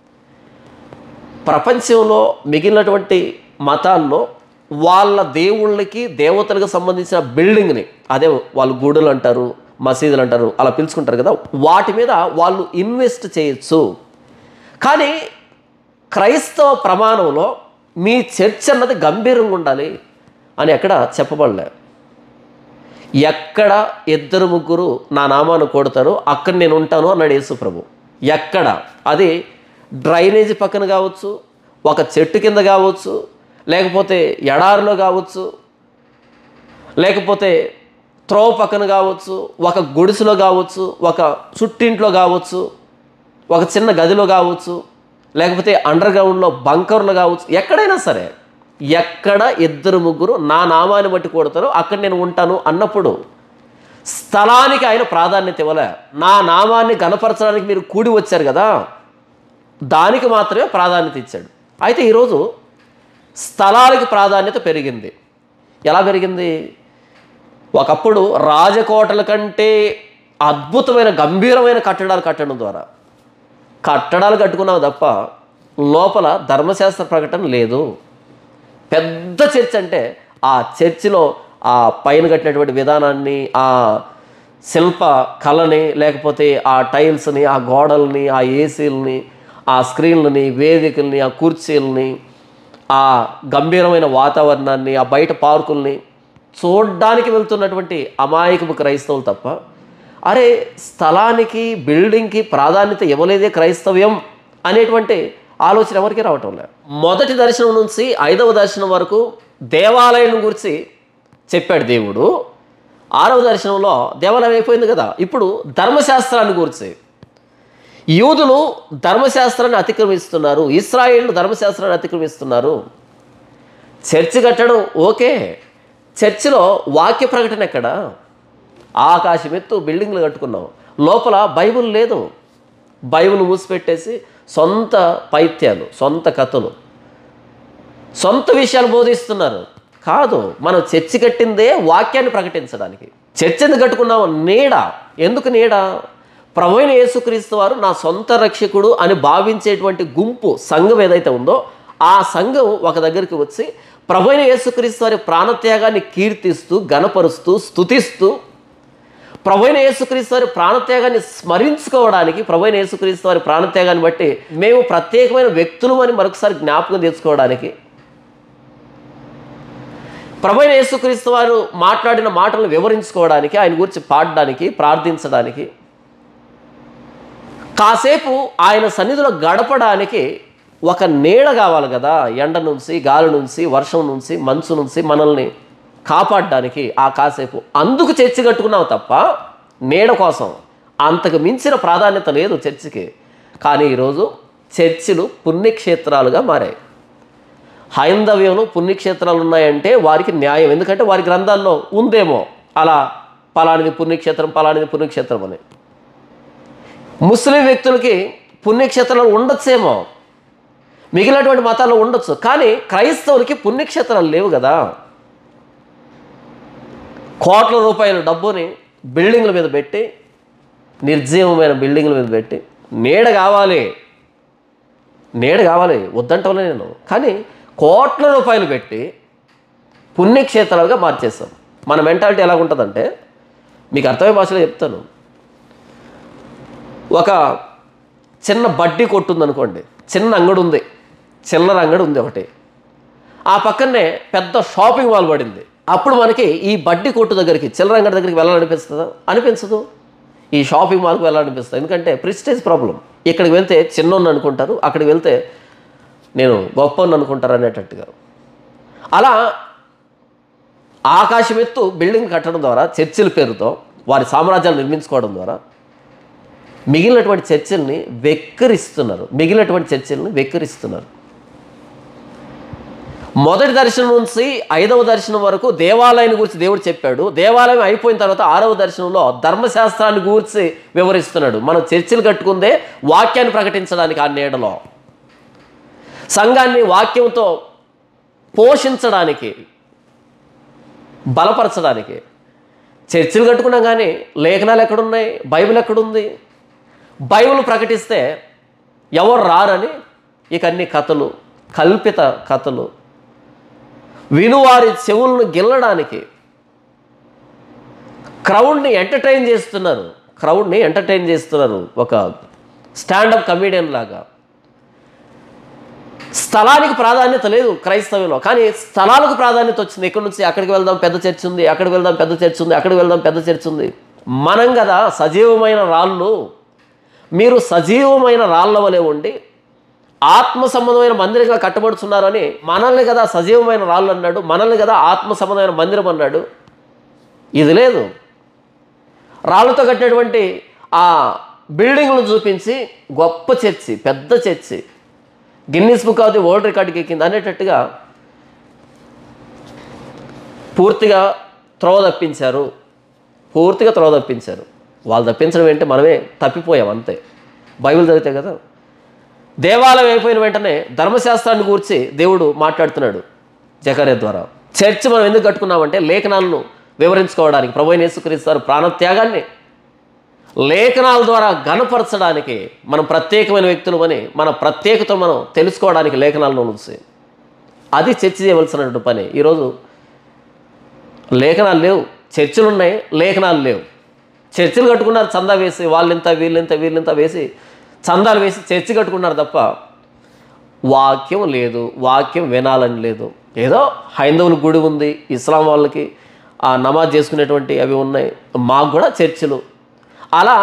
ప్రపంచంలో మిగిలినటువంటి మతాల్లో వాళ్ళ దేవుళ్ళకి దేవతలకు సంబంధించిన బిల్డింగ్ని అదే వాళ్ళు గుడులు అంటారు మసీదులు అంటారు అలా పిలుచుకుంటారు కదా వాటి మీద వాళ్ళు ఇన్వెస్ట్ చేయొచ్చు కానీ క్రైస్తవ ప్రమాణంలో మీ చర్చ్ అన్నది గంభీరంగా ఉండాలి అని ఎక్కడ చెప్పబడలే ఎక్కడ ఇద్దరు ముగ్గురు నా నామాను కొడతారో అక్కడ నేను ఉంటాను అన్నాడు యేసు ప్రభు ఎక్కడ అది డ్రైనేజీ పక్కన కావచ్చు ఒక చెట్టు కింద కావచ్చు లేకపోతే ఎడారిలో కావచ్చు లేకపోతే త్రోవ పక్కన కావచ్చు ఒక గుడిసెలో కావచ్చు ఒక చుట్టింట్లో కావచ్చు ఒక చిన్న గదిలో కావచ్చు లేకపోతే అండర్ గ్రౌండ్లో బంకర్లో కావచ్చు ఎక్కడైనా సరే ఎక్కడ ఇద్దరు ముగ్గురు నా నామాన్ని బట్టి కొడతారో అక్కడ నేను ఉంటాను అన్నప్పుడు స్థలానికి ఆయన ప్రాధాన్యత ఇవ్వలే నా నామాన్ని గనపరచడానికి మీరు కూడి వచ్చారు కదా దానికి మాత్రమే ప్రాధాన్యత ఇచ్చాడు అయితే ఈరోజు స్థలానికి ప్రాధాన్యత పెరిగింది ఎలా పెరిగింది ఒకప్పుడు రాజకోటల కంటే అద్భుతమైన గంభీరమైన కట్టడాలు కట్టడం ద్వారా కట్టడాలు కట్టుకున్నావు తప్ప లోపల ధర్మశాస్త్ర ప్రకటన లేదు పెద్ద చర్చ్ అంటే ఆ చర్చిలో ఆ పైన కట్టినటువంటి విధానాన్ని ఆ శిల్ప కళని లేకపోతే ఆ టైల్స్ని ఆ గోడల్ని ఆ ఏసీలని ఆ స్క్రీన్లని వేదికల్ని ఆ కుర్చీలని ఆ గంభీరమైన వాతావరణాన్ని ఆ బయట పార్కుల్ని చూడ్డానికి వెళ్తున్నటువంటి అమాయకపు క్రైస్తవులు తప్ప అరే స్థలానికి బిల్డింగ్కి ప్రాధాన్యత ఇవ్వలేదే క్రైస్తవ్యం అనేటువంటి ఆలోచన ఎవరికి రావటం లేదు మొదటి దర్శనం నుంచి ఐదవ దర్శనం వరకు దేవాలయం గురించి చెప్పాడు దేవుడు ఆరవ దర్శనంలో దేవాలయం అయిపోయింది కదా ఇప్పుడు ధర్మశాస్త్రాన్ని గురించి యూదులు ధర్మశాస్త్రాన్ని అతిక్రమిస్తున్నారు ఇస్రాయేళ్లు ధర్మశాస్త్రాన్ని అతిక్రమిస్తున్నారు చర్చి కట్టడం ఓకే చర్చిలో వాక్య ప్రకటన ఎక్కడ ఆకాశం ఎత్తు బిల్డింగ్లు కట్టుకున్నాం లోపల బైబిల్ లేదు బైబిల్ మూసిపెట్టేసి సొంత పైత్యాలు సొంత కథలు సొంత విషయాలు బోధిస్తున్నారు కాదు మనం చర్చి కట్టిందే వాక్యాన్ని ప్రకటించడానికి చర్చ్ ఎందుకు కట్టుకున్నాము నీడ ఎందుకు నీడ ప్రవీణ యేసుక్రీస్తు వారు నా సొంత రక్షకుడు అని భావించేటువంటి గుంపు సంఘం ఏదైతే ఉందో ఆ సంఘం ఒక దగ్గరికి వచ్చి ప్రవీణ యేసుక్రీస్తు వారి ప్రాణత్యాగాన్ని కీర్తిస్తూ గణపరుస్తూ స్తుతిస్తూ ప్రవైన యేసుక్రీస్తు వారి ప్రాణత్యాగాన్ని స్మరించుకోవడానికి ప్రవైన యేసుక్రీస్తు వారి ప్రాణత్యాగాన్ని బట్టి మేము ప్రత్యేకమైన వ్యక్తులు అని మరొకసారి జ్ఞాపకం తెచ్చుకోవడానికి ప్రభైన యేసుక్రీస్తు వారు మాట్లాడిన మాటలను వివరించుకోవడానికి ఆయన గురించి పాడడానికి ప్రార్థించడానికి కాసేపు ఆయన సన్నిధిలో గడపడానికి ఒక నీడ కావాలి కదా ఎండ నుంచి గాలి నుంచి వర్షం నుంచి మంచు నుంచి మనల్ని కాపాడడానికి ఆ కాసేపు అందుకు చర్చి కట్టుకున్నావు తప్ప నీడ కోసం అంతకు మించిన ప్రాధాన్యత లేదు చర్చికి కానీ ఈరోజు చర్చిలు పుణ్యక్షేత్రాలుగా మారాయి హైందవ్యంలో పుణ్యక్షేత్రాలు ఉన్నాయంటే వారికి న్యాయం ఎందుకంటే వారి గ్రంథాల్లో ఉందేమో అలా పలానిది పుణ్యక్షేత్రం పలానిది పుణ్యక్షేత్రం అని ముస్లిం వ్యక్తులకి పుణ్యక్షేత్రాలు ఉండొచ్చేమో మిగిలినటువంటి మతాల్లో ఉండొచ్చు కానీ క్రైస్తవులకి పుణ్యక్షేత్రాలు లేవు కదా కోట్ల రూపాయల డబ్బుని బిల్డింగ్ల మీద పెట్టి నిర్జీవమైన బిల్డింగ్ల మీద పెట్టి నీడ కావాలి నీడ కావాలి వద్దంటలే నేను కానీ కోట్ల రూపాయలు పెట్టి పుణ్యక్షేత్రాలుగా మార్చేస్తాం మన మెంటాలిటీ ఎలా ఉంటుందంటే మీకు అర్థమయ్యే భాషలో చెప్తాను ఒక చిన్న బడ్డీ కొట్టు ఉందనుకోండి చిన్న అంగడి ఉంది చిల్లర అంగడి ఉంది ఒకటి ఆ పక్కనే పెద్ద షాపింగ్ మాల్ పడింది అప్పుడు మనకి ఈ బడ్డీ కొట్టు దగ్గరికి చిల్లర అంగడి దగ్గరికి వెళ్ళాలనిపిస్తుందా అనిపించదు ఈ షాపింగ్ మాల్కి వెళ్ళాలనిపిస్తుంది ఎందుకంటే ప్రిస్టేజ్ ప్రాబ్లం ఇక్కడికి వెళ్తే చిన్నోన్ని అనుకుంటారు అక్కడికి వెళ్తే నేను గొప్పని అనుకుంటారు అనేటట్టుగా అలా ఆకాశం ఎత్తు బిల్డింగ్ కట్టడం ద్వారా చర్చిల పేరుతో వారి సామ్రాజ్యాలు నిర్మించుకోవడం ద్వారా మిగిలినటువంటి చర్చిల్ని వెక్కిరిస్తున్నారు మిగిలినటువంటి చర్చిల్ని వెక్కిరిస్తున్నారు మొదటి దర్శనం నుంచి ఐదవ దర్శనం వరకు దేవాలయాన్ని గురించి దేవుడు చెప్పాడు దేవాలయం అయిపోయిన తర్వాత ఆరవ దర్శనంలో ధర్మశాస్త్రాన్ని గురించి వివరిస్తున్నాడు మనం చర్చిలు కట్టుకుందే వాక్యాన్ని ప్రకటించడానికి ఆ నీడలో సంఘాన్ని వాక్యంతో పోషించడానికి బలపరచడానికి చర్చిలు కట్టుకున్నాం కానీ లేఖనాలు ఎక్కడున్నాయి బైబిల్ ఎక్కడుంది బైబిల్ ప్రకటిస్తే ఎవరు రారని ఇక అన్ని కథలు కల్పిత కథలు వినువారి చెవులను గిల్లడానికి క్రౌడ్ని ఎంటర్టైన్ చేస్తున్నారు క్రౌడ్ని ఎంటర్టైన్ చేస్తున్నారు ఒక స్టాండప్ కమీడియన్ లాగా స్థలానికి ప్రాధాన్యత లేదు క్రైస్తవ్యంలో కానీ స్థలాలకు ప్రాధాన్యత వచ్చింది ఇక్కడ నుంచి అక్కడికి వెళ్దాం పెద్ద చర్చ్ ఉంది అక్కడికి వెళ్దాం పెద్ద చర్చ్ ఉంది అక్కడికి వెళ్దాం పెద్ద చర్చ్ ఉంది మనం కదా సజీవమైన రాళ్ళు మీరు సజీవమైన రాళ్ళ వలె ఉండి ఆత్మ సంబంధమైన మందిరంగా కట్టబడుతున్నారని మనల్ని కదా సజీవమైన రాళ్ళు అన్నాడు మనల్ని కదా ఆత్మ సంబంధమైన మందిరం అన్నాడు ఇది లేదు రాళ్ళతో కట్టినటువంటి ఆ బిల్డింగ్లను చూపించి గొప్ప చర్చి పెద్ద church Guinness book of the world రికార్డ్కి ఎక్కింది అనేటట్టుగా పూర్తిగా త్రోవ తప్పించారు పూర్తిగా త్రోవ తప్పించారు వాళ్ళు తప్పించడం ఏంటి మనమే తప్పిపోయాం అంతే బైబిల్ చదివితే కదా దేవాలయం అయిపోయిన వెంటనే ధర్మశాస్త్రాన్ని గురించి దేవుడు మాట్లాడుతున్నాడు జకర్య ద్వారా చర్చ్ మనం ఎందుకు కట్టుకున్నామంటే లేఖనాలను వివరించుకోవడానికి ప్రభు యేసుక్రీస్తు వారు ప్రాణత్యాగాన్ని లేఖనాల ద్వారా గణపరచడానికి మనం ప్రత్యేకమైన వ్యక్తులు అని మన ప్రత్యేకత మనం తెలుసుకోవడానికి లేఖనాలను ఉంచి అది చర్చ చేయవలసినటువంటి పని ఈరోజు లేఖనాలు లేవు చర్చలు ఉన్నాయి లేఖనాలు లేవు చర్చలు కట్టుకున్నారు చందా వేసి వాళ్ళింత వీళ్ళింత వీళ్ళింత వేసి చందాలు వేసి చర్చి కట్టుకున్నారు తప్ప వాక్యం లేదు వాక్యం వినాలని లేదు ఏదో హైందవుల గుడి ఉంది ఇస్లాం వాళ్ళకి ఆ నమాజ్ చేసుకునేటువంటి అవి ఉన్నాయి మాకు కూడా చర్చిలు అలా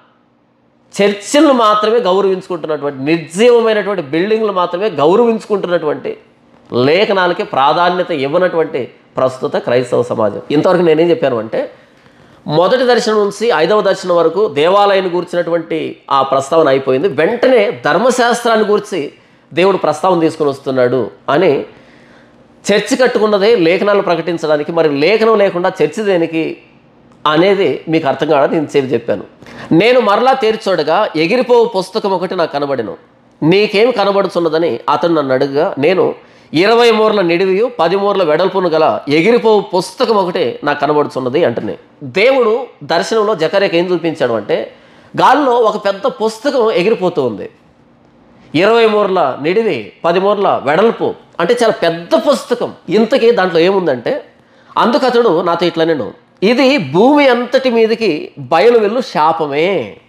చర్చిలను మాత్రమే గౌరవించుకుంటున్నటువంటి నిర్జీవమైనటువంటి బిల్డింగ్లు మాత్రమే గౌరవించుకుంటున్నటువంటి లేఖనాలకి ప్రాధాన్యత ఇవ్వనటువంటి ప్రస్తుత క్రైస్తవ సమాజం ఇంతవరకు నేనేం చెప్పాను అంటే మొదటి దర్శనం నుంచి ఐదవ దర్శనం వరకు దేవాలయాన్ని గురించినటువంటి ఆ ప్రస్తావన అయిపోయింది వెంటనే ధర్మశాస్త్రాన్ని గురించి దేవుడు ప్రస్తావన తీసుకొని వస్తున్నాడు అని చర్చి కట్టుకున్నదే లేఖనాలు ప్రకటించడానికి మరి లేఖనం లేకుండా చర్చి దేనికి అనేది మీకు అర్థం కావడం నేను చెప్పి చెప్పాను నేను మరలా తేర్చోడగా ఎగిరిపోవు పుస్తకం ఒకటి నాకు కనబడిను నీకేం కనబడుతున్నదని అతను నన్ను అడుగుగా నేను ఇరవై మూరల నిడివియు పది మూరల వెడల్పును గల ఎగిరిపోవు పుస్తకం ఒకటి నాకు కనబడుతున్నది అంటనే దేవుడు దర్శనంలో జకరేకి ఏం చూపించాడు అంటే గాల్లో ఒక పెద్ద పుస్తకం ఎగిరిపోతూ ఉంది ఇరవై మూరల నిడివి పది మూరల వెడల్పు అంటే చాలా పెద్ద పుస్తకం ఇంతకీ దాంట్లో ఏముందంటే అందుకు అతడు నాతో ఇట్లా నేను ఇది భూమి అంతటి మీదకి బయలు వెళ్ళు శాపమే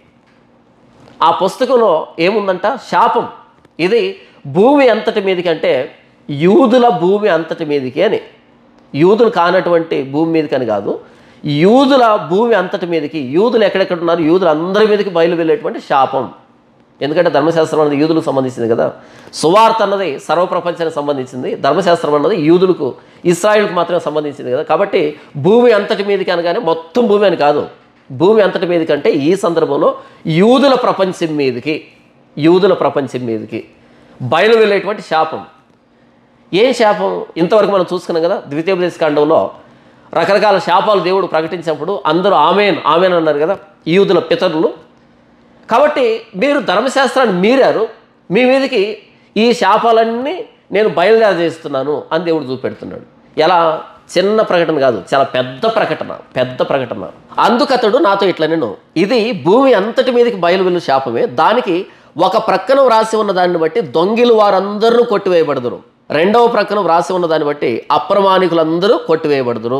ఆ పుస్తకంలో ఏముందంట శాపం ఇది భూమి అంతటి మీదకి అంటే యూదుల భూమి అంతటి మీదకి అని యూదులు కానటువంటి భూమి మీదకి అని కాదు యూదుల భూమి అంతటి మీదకి యూదులు ఎక్కడెక్కడ ఉన్నారు యూదులు అందరి మీదకి బయలు వెళ్ళేటువంటి శాపం ఎందుకంటే ధర్మశాస్త్రం అన్నది యూదులకు సంబంధించింది కదా సువార్త అన్నది సర్వప్రపంచానికి సంబంధించింది ధర్మశాస్త్రం అన్నది యూదులకు ఇస్రాయిల్కి మాత్రమే సంబంధించింది కదా కాబట్టి భూమి అంతటి మీదకి అనగానే మొత్తం భూమి అని కాదు భూమి అంతటి మీదకి అంటే ఈ సందర్భంలో యూదుల ప్రపంచం మీదకి యూదుల ప్రపంచం మీదకి బయలు వెళ్ళేటువంటి శాపం ఏ శాపం ఇంతవరకు మనం చూసుకున్నాం కదా ద్వితీయోపదేశ కాండంలో రకరకాల శాపాలు దేవుడు ప్రకటించినప్పుడు అందరూ ఆమెన్ ఆమెన్ అన్నారు కదా యూదుల పితరులు కాబట్టి మీరు ధర్మశాస్త్రాన్ని మీరారు మీ మీదకి ఈ శాపాలన్నీ నేను బయలుదేర చేస్తున్నాను అని దేవుడు చూపెడుతున్నాడు ఎలా చిన్న ప్రకటన కాదు చాలా పెద్ద ప్రకటన పెద్ద ప్రకటన అందుకతడు నాతో ఇట్లా నేను ఇది భూమి అంతటి మీదకి బయలు వెళ్ళు శాపమే దానికి ఒక ప్రక్కన వ్రాసి ఉన్న దాన్ని బట్టి దొంగిలు వారందరూ కొట్టివేయబడదురు రెండవ ప్రక్కన వ్రాసి ఉన్న దాన్ని బట్టి అప్రమాణికులందరూ కొట్టివేయబడదురు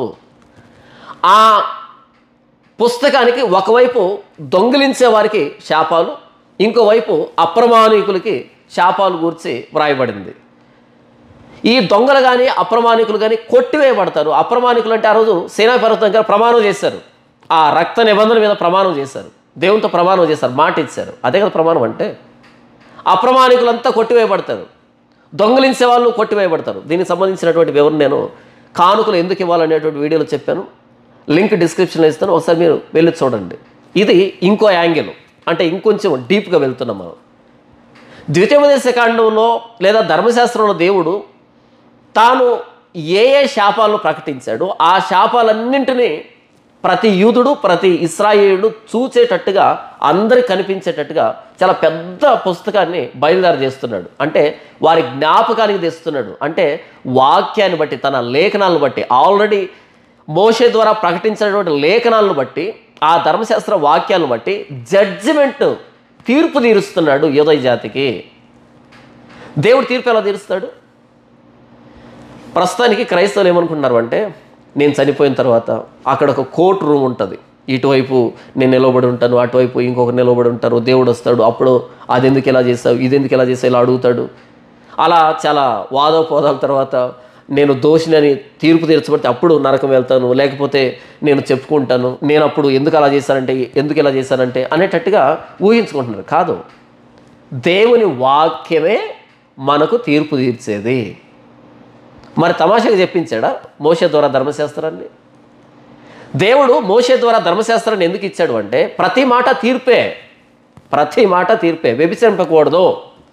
ఆ పుస్తకానికి ఒకవైపు దొంగిలించే వారికి శాపాలు ఇంకోవైపు అప్రమాణికులకి శాపాలు గూర్చి వ్రాయబడింది ఈ దొంగలు కానీ అప్రమాణికులు కానీ కొట్టివేయబడతారు అప్రమాణికులు అంటే ఆ రోజు సేనా పర్వతం దగ్గర ప్రమాణం చేశారు ఆ రక్త నిబంధన మీద ప్రమాణం చేశారు దేవునితో ప్రమాణం చేశారు మాట ఇచ్చారు అదే కదా ప్రమాణం అంటే అప్రమాణికులంతా కొట్టివేయబడతారు దొంగలించే వాళ్ళు కొట్టివేయబడతారు దీనికి సంబంధించినటువంటి వివరణ నేను కానుకలు ఎందుకు ఇవ్వాలనేటువంటి వీడియోలో చెప్పాను లింక్ డిస్క్రిప్షన్లో ఇస్తాను ఒకసారి మీరు వెళ్ళి చూడండి ఇది ఇంకో యాంగిల్ అంటే ఇంకొంచెం డీప్గా వెళ్తున్నాం మనం ద్వితీయోపదేశ కాండంలో లేదా ధర్మశాస్త్రంలో దేవుడు తాను ఏ ఏ శాపాలను ప్రకటించాడో ఆ శాపాలన్నింటినీ ప్రతి యూదుడు ప్రతి ఇస్రాయేలుడు చూచేటట్టుగా అందరికి కనిపించేటట్టుగా చాలా పెద్ద పుస్తకాన్ని బయలుదేరి చేస్తున్నాడు అంటే వారి జ్ఞాపకానికి తెస్తున్నాడు అంటే వాక్యాన్ని బట్టి తన లేఖనాలను బట్టి ఆల్రెడీ మోషే ద్వారా ప్రకటించినటువంటి లేఖనాలను బట్టి ఆ ధర్మశాస్త్ర వాక్యాలను బట్టి జడ్జిమెంట్ తీర్పు తీరుస్తున్నాడు యోదయ జాతికి దేవుడు తీర్పు ఎలా తీరుస్తాడు ప్రస్తుతానికి క్రైస్తవులు ఏమనుకుంటున్నారు అంటే నేను చనిపోయిన తర్వాత అక్కడ ఒక కోర్ట్ రూమ్ ఉంటుంది ఇటువైపు నేను నిలబడి ఉంటాను అటువైపు ఇంకొకరు నిలబడి ఉంటారు దేవుడు వస్తాడు అప్పుడు అది ఎందుకు ఇలా చేస్తావు ఇది ఎందుకు ఇలా చేస్తావు ఇలా అడుగుతాడు అలా చాలా వాదోపోదాల తర్వాత నేను దోషిని అని తీర్పు తీర్చబడితే అప్పుడు నరకం వెళ్తాను లేకపోతే నేను చెప్పుకుంటాను నేను అప్పుడు ఎందుకు అలా చేశానంటే ఎందుకు ఇలా చేశానంటే అనేటట్టుగా ఊహించుకుంటున్నారు కాదు దేవుని వాక్యమే మనకు తీర్పు తీర్చేది మరి తమాషాగా చెప్పించాడా మోసే ద్వారా ధర్మశాస్త్రాన్ని దేవుడు మోసే ద్వారా ధర్మశాస్త్రాన్ని ఎందుకు ఇచ్చాడు అంటే ప్రతి మాట తీర్పే ప్రతి మాట తీర్పే వ్యభిచరింపకూడదు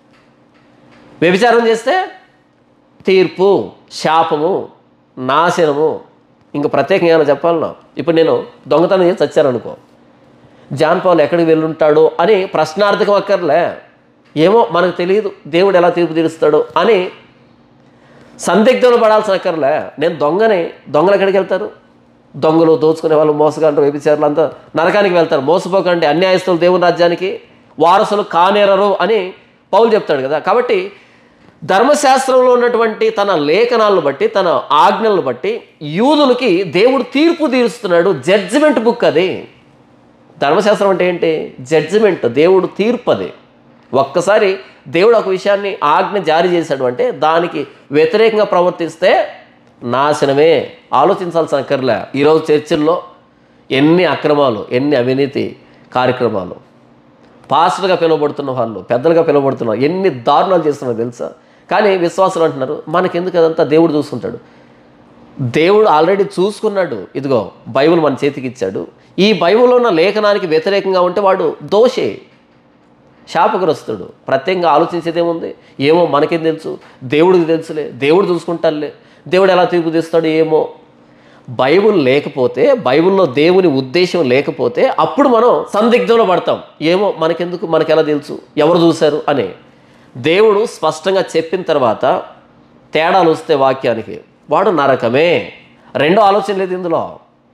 వ్యభిచారం చేస్తే తీర్పు శాపము నాశనము ఇంకా ప్రత్యేకంగా ఏమైనా చెప్పాలన్నా ఇప్పుడు నేను దొంగతనం చేసి చచ్చాననుకో జాన్ పాల్ ఎక్కడికి వెళ్ళుంటాడో అని ప్రశ్నార్థకం అక్కర్లే ఏమో మనకు తెలియదు దేవుడు ఎలా తీర్పు తీరుస్తాడో అని సందిగ్ధంలో పడాల్సిన అక్కర్లే నేను దొంగని దొంగలు ఎక్కడికి వెళ్తారు దొంగలు దోచుకునే వాళ్ళు మోసగాళ్ళు వ్యభిచారులు అంతా నరకానికి వెళ్తారు మోసపోకండి అన్యాయస్తులు దేవుని రాజ్యానికి వారసులు కానేరరు అని పౌలు చెప్తాడు కదా కాబట్టి ధర్మశాస్త్రంలో ఉన్నటువంటి తన లేఖనాలను బట్టి తన ఆజ్ఞలను బట్టి యూదులకి దేవుడు తీర్పు తీరుస్తున్నాడు జడ్జిమెంట్ బుక్ అది ధర్మశాస్త్రం అంటే ఏంటి జడ్జిమెంట్ దేవుడు తీర్పు అది ఒక్కసారి దేవుడు ఒక విషయాన్ని ఆజ్ఞ జారీ చేశాడు అంటే దానికి వ్యతిరేకంగా ప్రవర్తిస్తే నాశనమే ఆలోచించాల్సిన అక్కర్లే ఈరోజు చర్చిల్లో ఎన్ని అక్రమాలు ఎన్ని అవినీతి కార్యక్రమాలు పాస్టర్గా పిలువబడుతున్న వాళ్ళు పెద్దలుగా పిలువబడుతున్నారు ఎన్ని దారుణాలు చేస్తున్నారు తెలుసా కానీ విశ్వాసులు అంటున్నారు మనకెందుకు అదంతా దేవుడు చూసుకుంటాడు దేవుడు ఆల్రెడీ చూసుకున్నాడు ఇదిగో బైబిల్ మన చేతికి ఇచ్చాడు ఈ బైబిల్లో ఉన్న లేఖనానికి వ్యతిరేకంగా ఉంటే వాడు దోషే శాపగ్రస్తుడు ప్రత్యేకంగా ఆలోచించేదేముంది ఏమో మనకేం తెలుసు దేవుడికి తెలుసులే దేవుడు చూసుకుంటారులే దేవుడు ఎలా తీర్పు తీస్తాడు ఏమో బైబిల్ లేకపోతే బైబిల్లో దేవుని ఉద్దేశం లేకపోతే అప్పుడు మనం సందిగ్ధంలో పడతాం ఏమో మనకెందుకు మనకెలా తెలుసు ఎవరు చూశారు అని దేవుడు స్పష్టంగా చెప్పిన తర్వాత తేడాలు వస్తే వాక్యానికి వాడు నరకమే రెండో ఆలోచన లేదు ఇందులో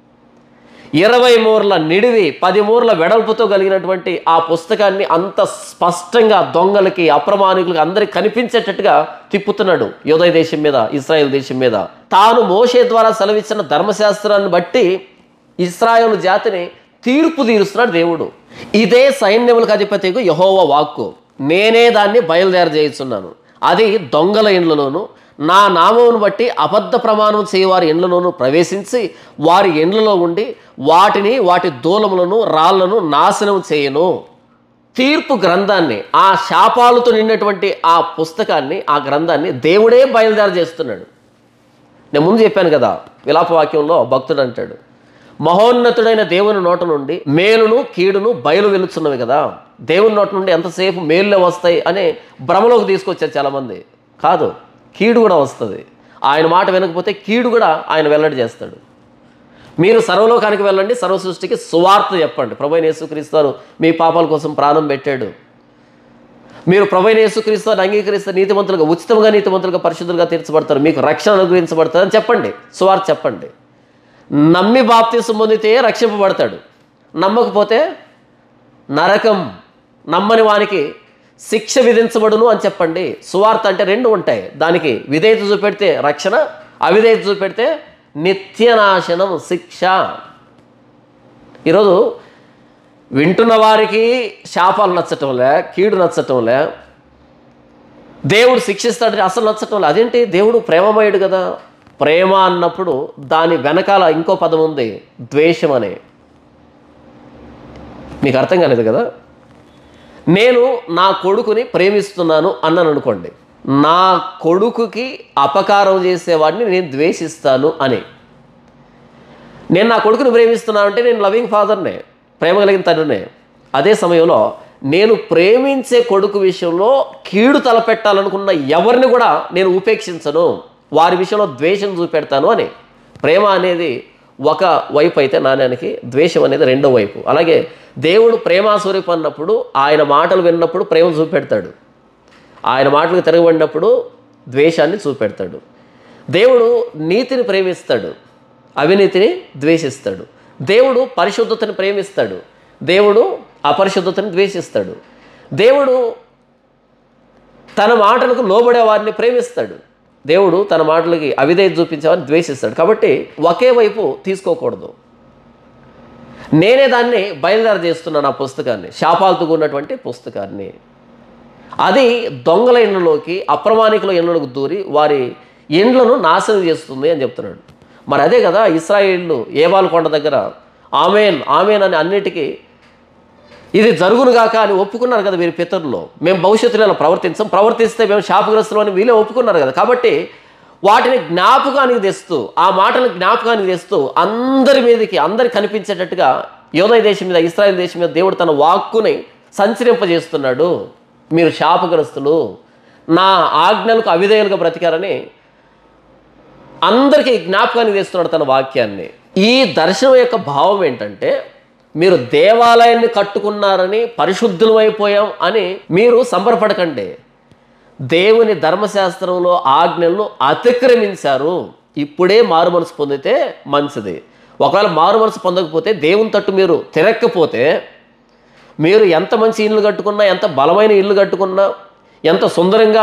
ఇరవై మూరల నిడివి పది మూరల వెడల్పుతో కలిగినటువంటి ఆ పుస్తకాన్ని అంత స్పష్టంగా దొంగలకి అప్రమాణికులకి అందరికి కనిపించేటట్టుగా తిప్పుతున్నాడు యోదయ దేశం మీద ఇస్రాయేల్ దేశం మీద తాను మోషే ద్వారా సెలవిచ్చిన ధర్మశాస్త్రాన్ని బట్టి ఇస్రాయేల్ జాతిని తీర్పు తీరుస్తున్నాడు దేవుడు ఇదే సైన్యములకు అధిపతికు యహోవ వాక్కు నేనే దాన్ని బయలుదేర చేయిస్తున్నాను అది దొంగల ఇండ్లలోను నా నామమును బట్టి అబద్ధ ప్రమాణం చేయవారి ఇండ్లలోనూ ప్రవేశించి వారి ఇండ్లలో ఉండి వాటిని వాటి దూలములను రాళ్లను నాశనం చేయను తీర్పు గ్రంథాన్ని ఆ శాపాలతో నిన్నటువంటి ఆ పుస్తకాన్ని ఆ గ్రంథాన్ని దేవుడే బయలుదేర చేస్తున్నాడు నేను ముందు చెప్పాను కదా విలాపవాక్యంలో భక్తుడు అంటాడు మహోన్నతుడైన దేవుని నోట నుండి మేలును కీడును బయలు వెలుచున్నవి కదా దేవుని నోట నుండి ఎంతసేపు మేలులే వస్తాయి అని భ్రమలోకి తీసుకొచ్చారు చాలామంది కాదు కీడు కూడా వస్తుంది ఆయన మాట వినకపోతే కీడు కూడా ఆయన వెల్లడి చేస్తాడు మీరు సర్వలోకానికి వెళ్ళండి సర్వ సృష్టికి సువార్త చెప్పండి ప్రభు యేసుక్రీస్తారు మీ పాపాల కోసం ప్రాణం పెట్టాడు మీరు ప్రభు యేసుక్రీస్తుని అంగీకరిస్తే నీతిమంతులుగా ఉచితంగా నీతిమంతులుగా పరిశుద్ధులుగా తీర్చబడతారు మీకు రక్షణ అనుగ్రహించబడతారు అని చెప్పండి సువార్త చెప్పండి నమ్మి బాప్తీసం పొందితే రక్షింపబడతాడు నమ్మకపోతే నరకం నమ్మని వానికి శిక్ష విధించబడును అని చెప్పండి సువార్త అంటే రెండు ఉంటాయి దానికి విధేయత చూపెడితే రక్షణ అవిధేయత చూపెడితే నిత్యనాశనం శిక్ష ఈరోజు వింటున్న వారికి శాపాలు నచ్చటంలే కీడు నచ్చటంలే దేవుడు శిక్షిస్తాడని అసలు నచ్చటం లేదు అదేంటి దేవుడు ప్రేమమయుడు కదా ప్రేమ అన్నప్పుడు దాని వెనకాల ఇంకో పదం ఉంది ద్వేషం అనే మీకు అర్థం కాలేదు కదా నేను నా కొడుకుని ప్రేమిస్తున్నాను అన్నాను అనుకోండి నా కొడుకుకి అపకారం చేసేవాడిని నేను ద్వేషిస్తాను అని నేను నా కొడుకుని ప్రేమిస్తున్నాను అంటే నేను లవింగ్ ఫాదర్నే ప్రేమ కలిగిన తండ్రినే అదే సమయంలో నేను ప్రేమించే కొడుకు విషయంలో కీడు తలపెట్టాలనుకున్న ఎవరిని కూడా నేను ఉపేక్షించను వారి విషయంలో ద్వేషం చూపెడతాను అని ప్రేమ అనేది ఒక వైపు అయితే నాణ్యానికి ద్వేషం అనేది రెండో వైపు అలాగే దేవుడు ప్రేమాస్వరూపం అన్నప్పుడు ఆయన మాటలు విన్నప్పుడు ప్రేమ చూపెడతాడు ఆయన మాటలకు తిరగబడినప్పుడు ద్వేషాన్ని చూపెడతాడు దేవుడు నీతిని ప్రేమిస్తాడు అవినీతిని ద్వేషిస్తాడు దేవుడు పరిశుద్ధతని ప్రేమిస్తాడు దేవుడు అపరిశుద్ధతని ద్వేషిస్తాడు దేవుడు తన మాటలకు లోబడే వారిని ప్రేమిస్తాడు దేవుడు తన మాటలకి అవిధేయత చూపించేవారిని ద్వేషిస్తాడు కాబట్టి ఒకే వైపు తీసుకోకూడదు నేనే దాన్ని బయలుదేర చేస్తున్నాను ఆ పుస్తకాన్ని శాపాలతో ఉన్నటువంటి పుస్తకాన్ని అది దొంగల ఇండ్లలోకి అప్రమాణికుల ఇండ్లకు దూరి వారి ఇండ్లను నాశనం చేస్తుంది అని చెప్తున్నాడు మరి అదే కదా ఇస్రాయేళ్ళు ఏబాల్ కొండ దగ్గర ఆమెన్ ఆమెన్ అని అన్నిటికీ ఇది జరుగునుగాక అని ఒప్పుకున్నారు కదా వీరి పితరులు మేము భవిష్యత్తులో ఇలా ప్రవర్తించాం ప్రవర్తిస్తే మేము శాపగ్రస్తులు అని వీళ్ళే ఒప్పుకున్నారు కదా కాబట్టి వాటిని జ్ఞాపకానికి తెస్తూ ఆ మాటలను జ్ఞాపకానికి తెస్తూ అందరి మీదకి అందరికి కనిపించేటట్టుగా యోదయ దేశం మీద ఇస్రాయల్ దేశం మీద దేవుడు తన వాక్కుని సంచరింపజేస్తున్నాడు మీరు శాపగ్రస్తులు నా ఆజ్ఞలకు అవిధేయులుగా బ్రతికారని అందరికీ జ్ఞాపకానికి తెస్తున్నాడు తన వాక్యాన్ని ఈ దర్శనం యొక్క భావం ఏంటంటే మీరు దేవాలయాన్ని కట్టుకున్నారని పరిశుద్ధులమైపోయాం అని మీరు సంబరపడకండి దేవుని ధర్మశాస్త్రంలో ఆజ్ఞలను అతిక్రమించారు ఇప్పుడే మారు మనసు పొందితే మంచిది ఒకవేళ మారు మనసు పొందకపోతే దేవుని తట్టు మీరు తిరగకపోతే మీరు ఎంత మంచి ఇల్లు కట్టుకున్నా ఎంత బలమైన ఇల్లు కట్టుకున్నా ఎంత సుందరంగా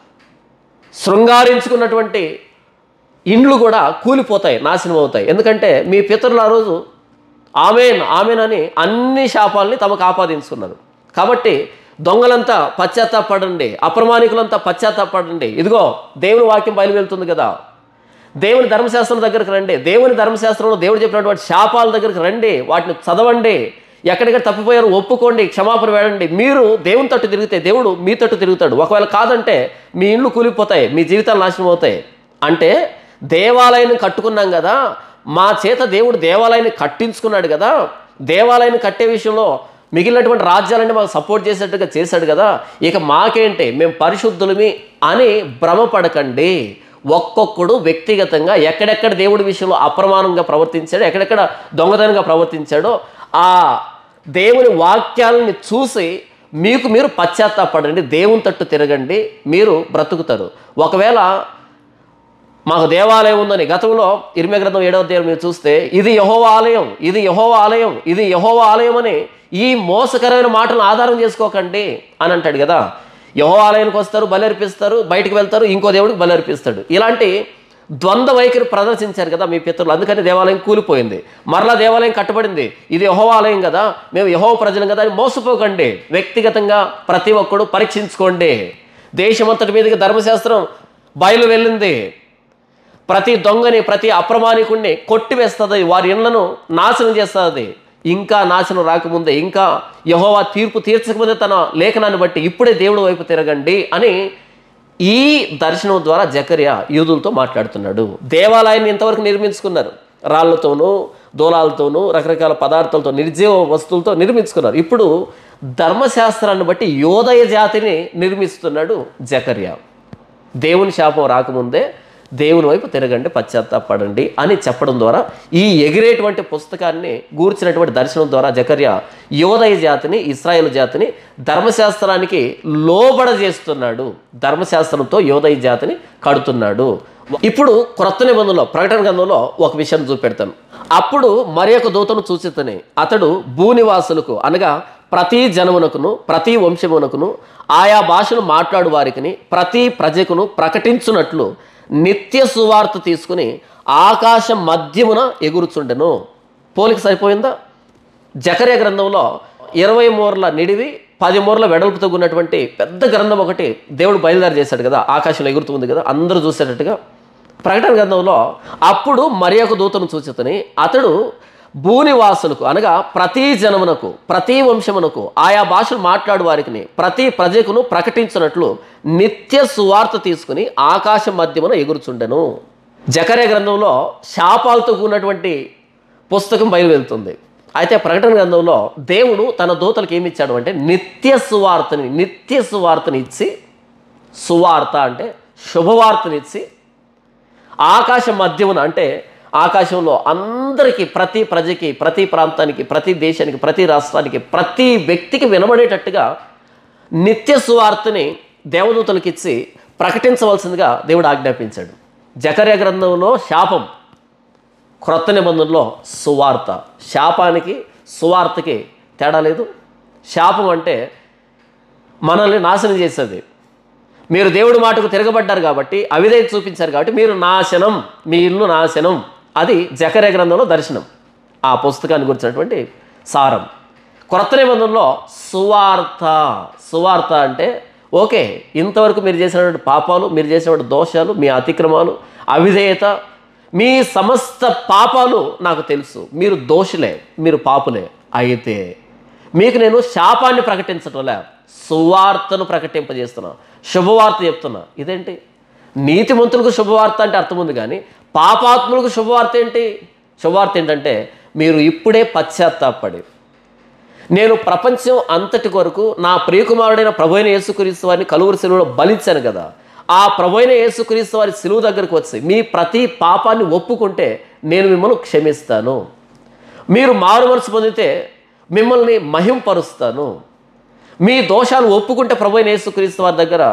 శృంగారించుకున్నటువంటి ఇండ్లు కూడా కూలిపోతాయి నాశనం అవుతాయి ఎందుకంటే మీ పితరులు ఆ రోజు ఆమెన్ ఆమెన్ అని అన్ని శాపాలని తమకు ఆపాదించుకున్నారు కాబట్టి దొంగలంతా పశ్చాత్తాపడండి అప్రమాణికులంతా పశ్చాత్తాపడండి ఇదిగో దేవుని వాక్యం బయలువెళ్తుంది కదా దేవుని ధర్మశాస్త్రం దగ్గరికి రండి దేవుని ధర్మశాస్త్రంలో దేవుడు చెప్పినటువంటి శాపాల దగ్గరికి రండి వాటిని చదవండి ఎక్కడెక్కడ తప్పిపోయారు ఒప్పుకోండి క్షమాపణ వేడండి మీరు దేవుని తట్టు తిరిగితే దేవుడు మీ తట్టు తిరుగుతాడు ఒకవేళ కాదంటే మీ ఇండ్లు కూలిపోతాయి మీ జీవితాలు నాశనం అవుతాయి అంటే దేవాలయాన్ని కట్టుకున్నాం కదా మా చేత దేవుడు దేవాలయాన్ని కట్టించుకున్నాడు కదా దేవాలయాన్ని కట్టే విషయంలో మిగిలినటువంటి రాజ్యాలన్నీ మాకు సపోర్ట్ చేసేట్టుగా చేశాడు కదా ఇక మాకేంటి మేము పరిశుద్ధులమి అని భ్రమపడకండి ఒక్కొక్కడు వ్యక్తిగతంగా ఎక్కడెక్కడ దేవుడి విషయంలో అప్రమాణంగా ప్రవర్తించాడో ఎక్కడెక్కడ దొంగతనంగా ప్రవర్తించాడో ఆ దేవుని వాక్యాలని చూసి మీకు మీరు పశ్చాత్తాపడండి దేవుని తట్టు తిరగండి మీరు బ్రతుకుతారు ఒకవేళ మాకు దేవాలయం ఉందని గతంలో ఇరిమే గ్రంథం ఏడవ అధ్యాయం మీరు చూస్తే ఇది యహోవ ఆలయం ఇది యహోవ ఆలయం ఇది యహోవ ఆలయం అని ఈ మోసకరమైన మాటలను ఆధారం చేసుకోకండి అని అంటాడు కదా యహో ఆలయానికి వస్తారు బలి అర్పిస్తారు బయటికి వెళ్తారు ఇంకో దేవుడికి బలి అర్పిస్తాడు ఇలాంటి ద్వంద్వ వైఖరి ప్రదర్శించారు కదా మీ పితరులు అందుకని దేవాలయం కూలిపోయింది మరలా దేవాలయం కట్టబడింది ఇది యహో ఆలయం కదా మేము యహో ప్రజలం కదా అని మోసపోకండి వ్యక్తిగతంగా ప్రతి ఒక్కడు పరీక్షించుకోండి దేశమంతటి మీదకి ధర్మశాస్త్రం బయలు వెళ్ళింది ప్రతి దొంగని ప్రతి అప్రమాణికుణ్ణి కొట్టివేస్తుంది వారి ఇళ్లను నాశనం చేస్తుంది ఇంకా నాశనం రాకముందే ఇంకా యహోవా తీర్పు తీర్చకముందే తన లేఖనాన్ని బట్టి ఇప్పుడే దేవుడి వైపు తిరగండి అని ఈ దర్శనం ద్వారా జకర్యా యూదులతో మాట్లాడుతున్నాడు దేవాలయాన్ని ఇంతవరకు నిర్మించుకున్నారు రాళ్లతోనూ దూలాలతోనూ రకరకాల పదార్థాలతో నిర్జీవ వస్తువులతో నిర్మించుకున్నారు ఇప్పుడు ధర్మశాస్త్రాన్ని బట్టి యోదయ జాతిని నిర్మిస్తున్నాడు జకర్యా దేవుని శాపం రాకముందే దేవుని వైపు తిరగండి పశ్చాత్తాపడండి అని చెప్పడం ద్వారా ఈ ఎగిరేటువంటి పుస్తకాన్ని గూర్చినటువంటి దర్శనం ద్వారా జకర్య యోదయ జాతిని ఇస్రాయేల్ జాతిని ధర్మశాస్త్రానికి లోబడ చేస్తున్నాడు ధర్మశాస్త్రంతో యోదయ జాతిని కడుతున్నాడు ఇప్పుడు క్రొత్త నిబంధనలో ప్రకటన గ్రంథంలో ఒక విషయం చూపెడతాను అప్పుడు మరి ఒక దూతను చూచితని అతడు భూనివాసులకు అనగా ప్రతి జనమునకును ప్రతి వంశమునకును ఆయా భాషను మాట్లాడు వారికిని ప్రతి ప్రజకును ప్రకటించున్నట్లు నిత్య సువార్త తీసుకుని ఆకాశం మధ్యమున ఎగురుచుండెను పోలిక సరిపోయిందా జకర్య గ్రంథంలో ఇరవై మూరల నిడివి పది మూరల వెడల్పుతో ఉన్నటువంటి పెద్ద గ్రంథం ఒకటి దేవుడు బయలుదేరి చేశాడు కదా ఆకాశంలో ఎగురుతుంది కదా అందరూ చూసేటట్టుగా ప్రకటన గ్రంథంలో అప్పుడు మరి ఒక దూతను చూచితని అతడు భూనివాసులకు అనగా ప్రతి జనమునకు ప్రతి వంశమునకు ఆయా భాషలు మాట్లాడు వారికి ప్రతి ప్రజకును ప్రకటించినట్లు నిత్య సువార్త తీసుకుని ఆకాశం మధ్యమున ఎగురుచుండెను జకరే గ్రంథంలో శాపాలతో కూడినటువంటి పుస్తకం బయలువెళ్తుంది అయితే ప్రకటన గ్రంథంలో దేవుడు తన దూతలకు ఏమి ఇచ్చాడు అంటే నిత్య సువార్తని నిత్య సువార్తని ఇచ్చి సువార్త అంటే శుభవార్తనిచ్చి ఆకాశం మధ్యమున అంటే ఆకాశంలో అందరికీ ప్రతి ప్రజకి ప్రతి ప్రాంతానికి ప్రతి దేశానికి ప్రతి రాష్ట్రానికి ప్రతి వ్యక్తికి వినబడేటట్టుగా నిత్య సువార్తని దేవదూతలకు ఇచ్చి ప్రకటించవలసిందిగా దేవుడు ఆజ్ఞాపించాడు జకర్య గ్రంథంలో శాపం క్రొత్త నిబంధనలో సువార్త శాపానికి సువార్తకి తేడా లేదు శాపం అంటే మనల్ని నాశనం చేసేది మీరు దేవుడి మాటకు తిరగబడ్డారు కాబట్టి అవిధేయత చూపించారు కాబట్టి మీరు నాశనం మీ ఇల్లు నాశనం అది జకర్య గ్రంథంలో దర్శనం ఆ పుస్తకాన్ని గురించినటువంటి సారం క్రొత్త నిబంధనలో సువార్త సువార్త అంటే ఓకే ఇంతవరకు మీరు చేసినటువంటి పాపాలు మీరు చేసినటువంటి దోషాలు మీ అతిక్రమాలు అవిధేయత మీ సమస్త పాపాలు నాకు తెలుసు మీరు దోషులే మీరు పాపులే అయితే మీకు నేను శాపాన్ని ప్రకటించటంలే సువార్తను ప్రకటింపజేస్తున్నా శుభవార్త చెప్తున్నా ఇదేంటి నీతిమంతులకు శుభవార్త అంటే అర్థం ఉంది కానీ పాపాత్ములకు శుభవార్త ఏంటి శుభవార్త ఏంటంటే మీరు ఇప్పుడే పశ్చాత్తాపడి నేను ప్రపంచం అంతటి కొరకు నా ప్రియకుమారుడైన ప్రభైన యేసుక్రీస్తు వారిని కలువురు సెలువులో బలించాను కదా ఆ ప్రభైన యేసుక్రీస్తు వారి సెలువు దగ్గరకు వచ్చి మీ ప్రతి పాపాన్ని ఒప్పుకుంటే నేను మిమ్మల్ని క్షమిస్తాను మీరు మారు మనసు పొందితే మిమ్మల్ని మహింపరుస్తాను మీ దోషాలు ఒప్పుకుంటే ప్రభైన యేసుక్రీస్తు వారి దగ్గర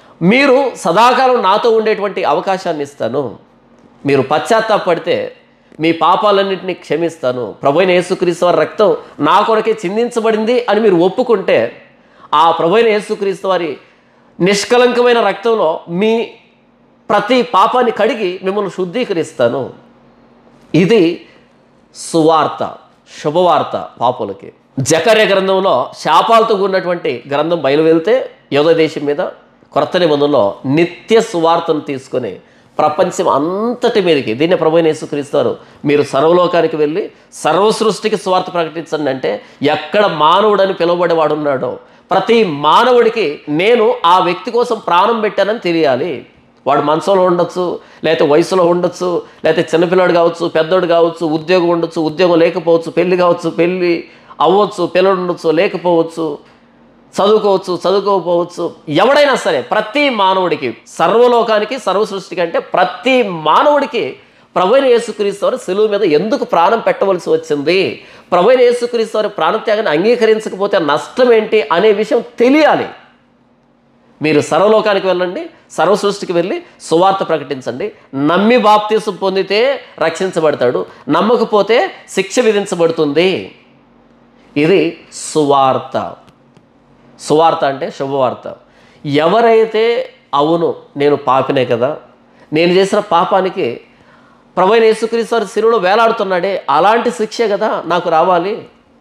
మీరు సదాకాలం నాతో ఉండేటువంటి అవకాశాన్ని ఇస్తాను మీరు పశ్చాత్తాపడితే మీ పాపాలన్నింటినీ క్షమిస్తాను ప్రభైన యేసుక్రీస్తు వారి రక్తం నా కొరకే చిందించబడింది అని మీరు ఒప్పుకుంటే ఆ ప్రభైన యేసుక్రీస్తు వారి నిష్కలంకమైన రక్తంలో మీ ప్రతి పాపాన్ని కడిగి మిమ్మల్ని శుద్ధీకరిస్తాను ఇది సువార్త శుభవార్త పాపులకి జకర్య గ్రంథంలో శాపాలతో కూడినటువంటి గ్రంథం బయలువెళ్తే యోధ దేశం మీద కొత్త నిబంధనలో నిత్య సువార్తను తీసుకొని ప్రపంచం అంతటి మీదకి దీన్ని ప్రభు యేసుక్రీస్తారు మీరు సర్వలోకానికి వెళ్ళి సర్వ సృష్టికి సువార్త ప్రకటించండి అంటే ఎక్కడ మానవుడని పిలువబడేవాడు ఉన్నాడో ప్రతి మానవుడికి నేను ఆ వ్యక్తి కోసం ప్రాణం పెట్టానని తెలియాలి వాడు మనసులో ఉండొచ్చు లేకపోతే వయసులో ఉండొచ్చు లేకపోతే చిన్నపిల్లాడు కావచ్చు పెద్దోడు కావచ్చు ఉద్యోగం ఉండొచ్చు ఉద్యోగం లేకపోవచ్చు పెళ్లి కావచ్చు పెళ్ళి అవ్వచ్చు పిల్లడు ఉండొచ్చు లేకపోవచ్చు చదువుకోవచ్చు చదువుకోకపోవచ్చు ఎవడైనా సరే ప్రతి మానవుడికి సర్వలోకానికి సర్వ సృష్టికి అంటే ప్రతి మానవుడికి ప్రభుైన యేసుక్రీస్తు వారు సెలువు మీద ఎందుకు ప్రాణం పెట్టవలసి వచ్చింది ప్రభుైన యేసుక్రీస్తు వారి ప్రాణత్యాగాన్ని అంగీకరించకపోతే నష్టం ఏంటి అనే విషయం తెలియాలి మీరు సర్వలోకానికి వెళ్ళండి సర్వ సృష్టికి వెళ్ళి సువార్త ప్రకటించండి నమ్మి బాప్తీసం పొందితే రక్షించబడతాడు నమ్మకపోతే శిక్ష విధించబడుతుంది ఇది సువార్త సువార్త అంటే శుభవార్త ఎవరైతే అవును నేను పాపినే కదా నేను చేసిన పాపానికి ప్రభైన యేసుక్రీస్తు వారి శిలువలో వేలాడుతున్నాడే అలాంటి శిక్షే కదా నాకు రావాలి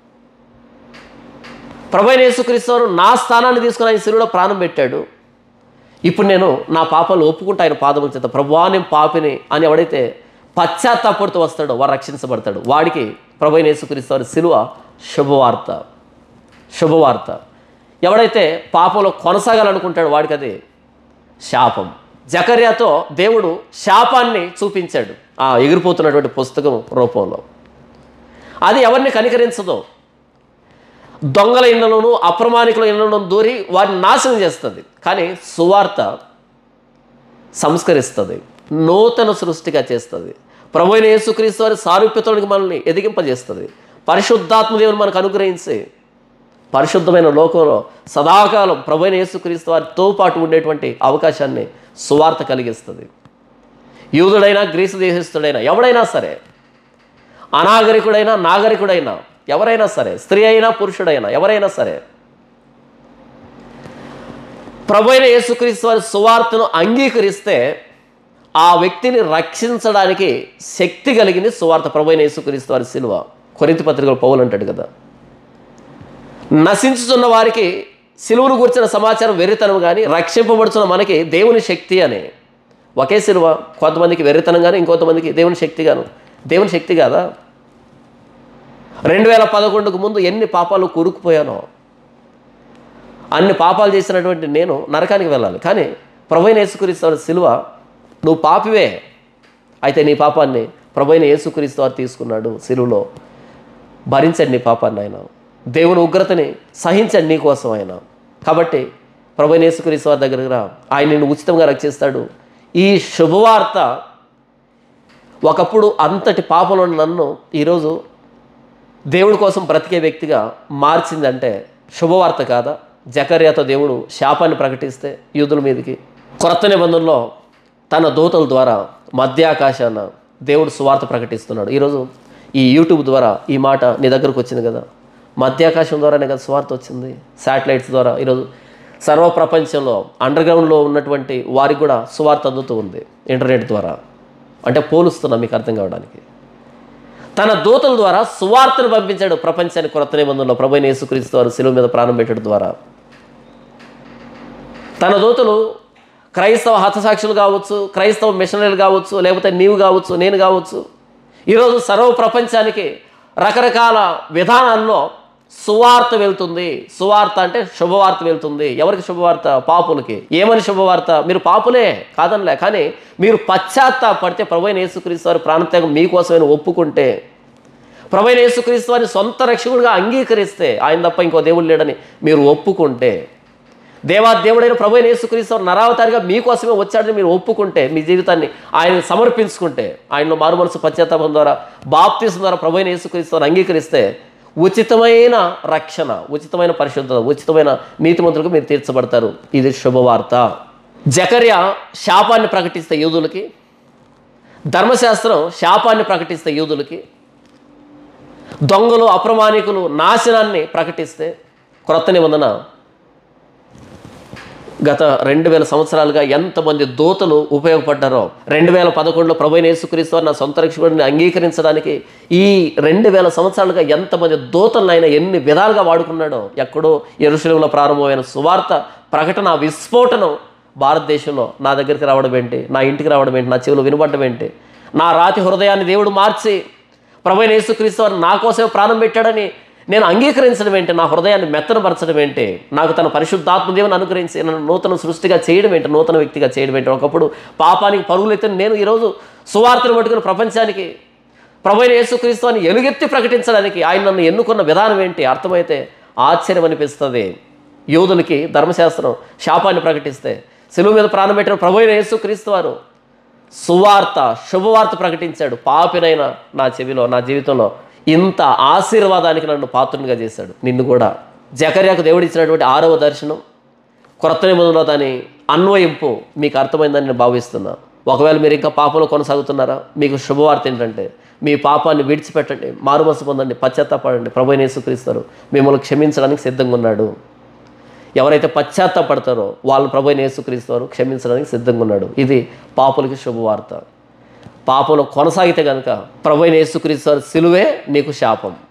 ప్రభైన యేసుక్రీస్తు వారు నా స్థానాన్ని తీసుకుని ఆయన శిలువలో ప్రాణం పెట్టాడు ఇప్పుడు నేను నా పాపాలు ఒప్పుకుంటా ఆయన పాదముల చేత ప్రభువా నేను పాపిని అని ఎవడైతే పశ్చాత్తాపడుతూ వస్తాడో వాడు రక్షించబడతాడు వాడికి ప్రభైన యేసుక్రీస్తు వారి శిలువ శుభవార్త శుభవార్త ఎవడైతే పాపంలో కొనసాగాలనుకుంటాడో వాడికి అది శాపం జకర్యాతో దేవుడు శాపాన్ని చూపించాడు ఆ ఎగిరిపోతున్నటువంటి పుస్తకం రూపంలో అది ఎవరిని కనికరించదో దొంగల ఇళ్లలోనూ అప్రమాణికుల ఇళ్లలోనూ దూరి వారిని నాశనం చేస్తుంది కానీ సువార్త సంస్కరిస్తుంది నూతన సృష్టిగా చేస్తుంది ప్రభు అయిన యేసుక్రీస్తు వారి సారూప్యతోనికి మనల్ని ఎదిగింపజేస్తుంది పరిశుద్ధాత్మ దేవుని మనకు అనుగ్రహించి పరిశుద్ధమైన లోకంలో సదాకాలం ప్రభు అయిన యేసుక్రీస్తు వారితో పాటు ఉండేటువంటి అవకాశాన్ని సువార్త కలిగిస్తుంది యూదుడైనా గ్రీసు దేశస్థుడైనా ఎవడైనా సరే అనాగరికుడైనా నాగరికుడైనా ఎవరైనా సరే స్త్రీ అయినా పురుషుడైనా ఎవరైనా సరే ప్రభు అయిన యేసుక్రీస్తు వారి సువార్తను అంగీకరిస్తే ఆ వ్యక్తిని రక్షించడానికి శక్తి కలిగింది సువార్త ప్రభు అయిన యేసుక్రీస్తు వారి సిలువ కొరింత పత్రికలు పౌలు అంటాడు కదా నశించుతున్న వారికి సిలువను గురించిన సమాచారం వెర్రితనం కానీ రక్షింపబడుతున్న మనకి దేవుని శక్తి అని ఒకే సిలువ కొంతమందికి వెర్రితనం కానీ ఇంకొంతమందికి దేవుని శక్తి గాను దేవుని శక్తి కాదా రెండు వేల పదకొండుకు ముందు ఎన్ని పాపాలు కూరుకుపోయానో అన్ని పాపాలు చేసినటువంటి నేను నరకానికి వెళ్ళాలి కానీ ప్రభైన యేసుక్రీస్తు సిలువ నువ్వు పాపివే అయితే నీ పాపాన్ని ప్రభైన యేసుక్రీస్తు వారు తీసుకున్నాడు సిలువలో భరించండి నీ పాపాన్ని ఆయన దేవుని ఉగ్రతని సహించండి నీ కోసం ఆయన కాబట్టి ప్రభైన యేసుక్రీస్తు వారి దగ్గరకు రా ఆయన నిన్ను ఉచితంగా రక్షిస్తాడు ఈ శుభవార్త ఒకప్పుడు అంతటి పాపంలో ఉన్న నన్ను ఈరోజు దేవుడి కోసం బ్రతికే వ్యక్తిగా మార్చిందంటే శుభవార్త కాదా జకర్యాతో దేవుడు శాపాన్ని ప్రకటిస్తే యూదుల మీదకి కొత్త నిబంధనలో తన దూతల ద్వారా మధ్యాకాశాన దేవుడు సువార్త ప్రకటిస్తున్నాడు ఈరోజు ఈ యూట్యూబ్ ద్వారా ఈ మాట నీ దగ్గరకు వచ్చింది కదా మధ్యాకాశం ద్వారానే కదా సువార్త వచ్చింది శాటిలైట్స్ ద్వారా ఈరోజు సర్వ ప్రపంచంలో అండర్ గ్రౌండ్లో ఉన్నటువంటి వారికి కూడా సువార్త అందుతూ ఉంది ఇంటర్నెట్ ద్వారా అంటే పోలుస్తున్నా మీకు అర్థం కావడానికి తన దూతల ద్వారా సువార్తను పంపించాడు ప్రపంచానికి కొత్త నిబంధనలో ప్రభు యేసుక్రీస్తు వారు శిలువ మీద ప్రాణం పెట్టడం ద్వారా తన దూతలు క్రైస్తవ హతసాక్షులు కావచ్చు క్రైస్తవ మిషనరీలు కావచ్చు లేకపోతే నీవు కావచ్చు నేను కావచ్చు ఈరోజు సర్వ ప్రపంచానికి రకరకాల విధానాల్లో సువార్త వెళ్తుంది సువార్త అంటే శుభవార్త వెళ్తుంది ఎవరికి శుభవార్త పాపులకి ఏమని శుభవార్త మీరు పాపులే కాదనిలే కానీ మీరు పశ్చాత్తాపడితే ప్రభు యేసుక్రీస్తు వారి ప్రాణత్యాగం మీకోసమని ఒప్పుకుంటే ప్రభు యేసుక్రీస్తు వారిని సొంత రక్షకుడిగా అంగీకరిస్తే ఆయన తప్ప ఇంకో దేవుడు లేడని మీరు ఒప్పుకుంటే దేవా దేవుడైన ప్రభు యేసుక్రీస్తు వారు నరావతారిగా మీకోసమే వచ్చాడని మీరు ఒప్పుకుంటే మీ జీవితాన్ని ఆయన సమర్పించుకుంటే ఆయనలో మారు మనసు పశ్చాత్తాపం ద్వారా బాప్తీసం ద్వారా ప్రభు యేసుక్రీస్తు వారిని అంగీకరిస్తే ఉచితమైన రక్షణ ఉచితమైన పరిశుద్ధత ఉచితమైన నీతిమంతులకు మీరు తీర్చబడతారు ఇది శుభవార్త జకర్య శాపాన్ని ప్రకటిస్తే యూదులకి ధర్మశాస్త్రం శాపాన్ని ప్రకటిస్తే యూదులకి దొంగలు అప్రమాణికులు నాశనాన్ని ప్రకటిస్తే క్రొత్త నిబంధన గత రెండు వేల సంవత్సరాలుగా ఎంతమంది దూతలు ఉపయోగపడ్డారో రెండు వేల పదకొండులో ప్రభు యేసుక్రీస్తు వారు నా సొంత రక్షకుడిని అంగీకరించడానికి ఈ రెండు వేల సంవత్సరాలుగా ఎంతమంది దూతలను ఆయన ఎన్ని విధాలుగా వాడుకున్నాడో ఎక్కడో ఎరుశలంలో ప్రారంభమైన సువార్త ప్రకటన విస్ఫోటనం భారతదేశంలో నా దగ్గరికి రావడం ఏంటి నా ఇంటికి రావడం ఏంటి నా చెవులు వినబడడం ఏంటి నా రాతి హృదయాన్ని దేవుడు మార్చి ప్రభు యేసుక్రీస్తు వారు నా కోసమే ప్రాణం పెట్టాడని నేను అంగీకరించడం ఏంటి నా హృదయాన్ని మెత్తనపరచడం ఏంటి నాకు తన పరిశుద్ధాత్మ దేవుని అనుగ్రహించి నన్ను నూతన సృష్టిగా చేయడం ఏంటి నూతన వ్యక్తిగా చేయడం ఏంటి ఒకప్పుడు పాపానికి పరుగులైతే నేను ఈరోజు సువార్తను పట్టుకుని ప్రపంచానికి ప్రభు అయిన యేసుక్రీస్తు అని ఎలుగెత్తి ప్రకటించడానికి ఆయన నన్ను ఎన్నుకున్న విధానం ఏంటి అర్థమైతే ఆశ్చర్యం అనిపిస్తుంది యోధులకి ధర్మశాస్త్రం శాపాన్ని ప్రకటిస్తే సెలువు మీద ప్రాణం పెట్టిన ప్రభు అయిన యేసుక్రీస్తు వారు సువార్త శుభవార్త ప్రకటించాడు పాపినైన నా చెవిలో నా జీవితంలో ఇంత ఆశీర్వాదానికి నన్ను పాత్రునిగా చేశాడు నిన్ను కూడా జకర్యాకు దేవుడిచ్చినటువంటి ఆరవ దర్శనం క్రొత్త నిబంధనలో దాని అన్వయింపు మీకు అర్థమైందని నేను భావిస్తున్నా ఒకవేళ మీరు ఇంకా పాపంలో కొనసాగుతున్నారా మీకు శుభవార్త ఏంటంటే మీ పాపాన్ని విడిచిపెట్టండి మారుమనసు పొందండి పశ్చాత్తాపడండి ప్రభు యేసుక్రీస్తారు మిమ్మల్ని క్షమించడానికి సిద్ధంగా ఉన్నాడు ఎవరైతే పశ్చాత్తాపడతారో వాళ్ళు ప్రభు యేసుక్రీస్తారు క్షమించడానికి సిద్ధంగా ఉన్నాడు ఇది పాపులకి శుభవార్త పాపంలో కొనసాగితే కనుక ప్రభు యేసుక్రీస్తారు సిలువే నీకు శాపం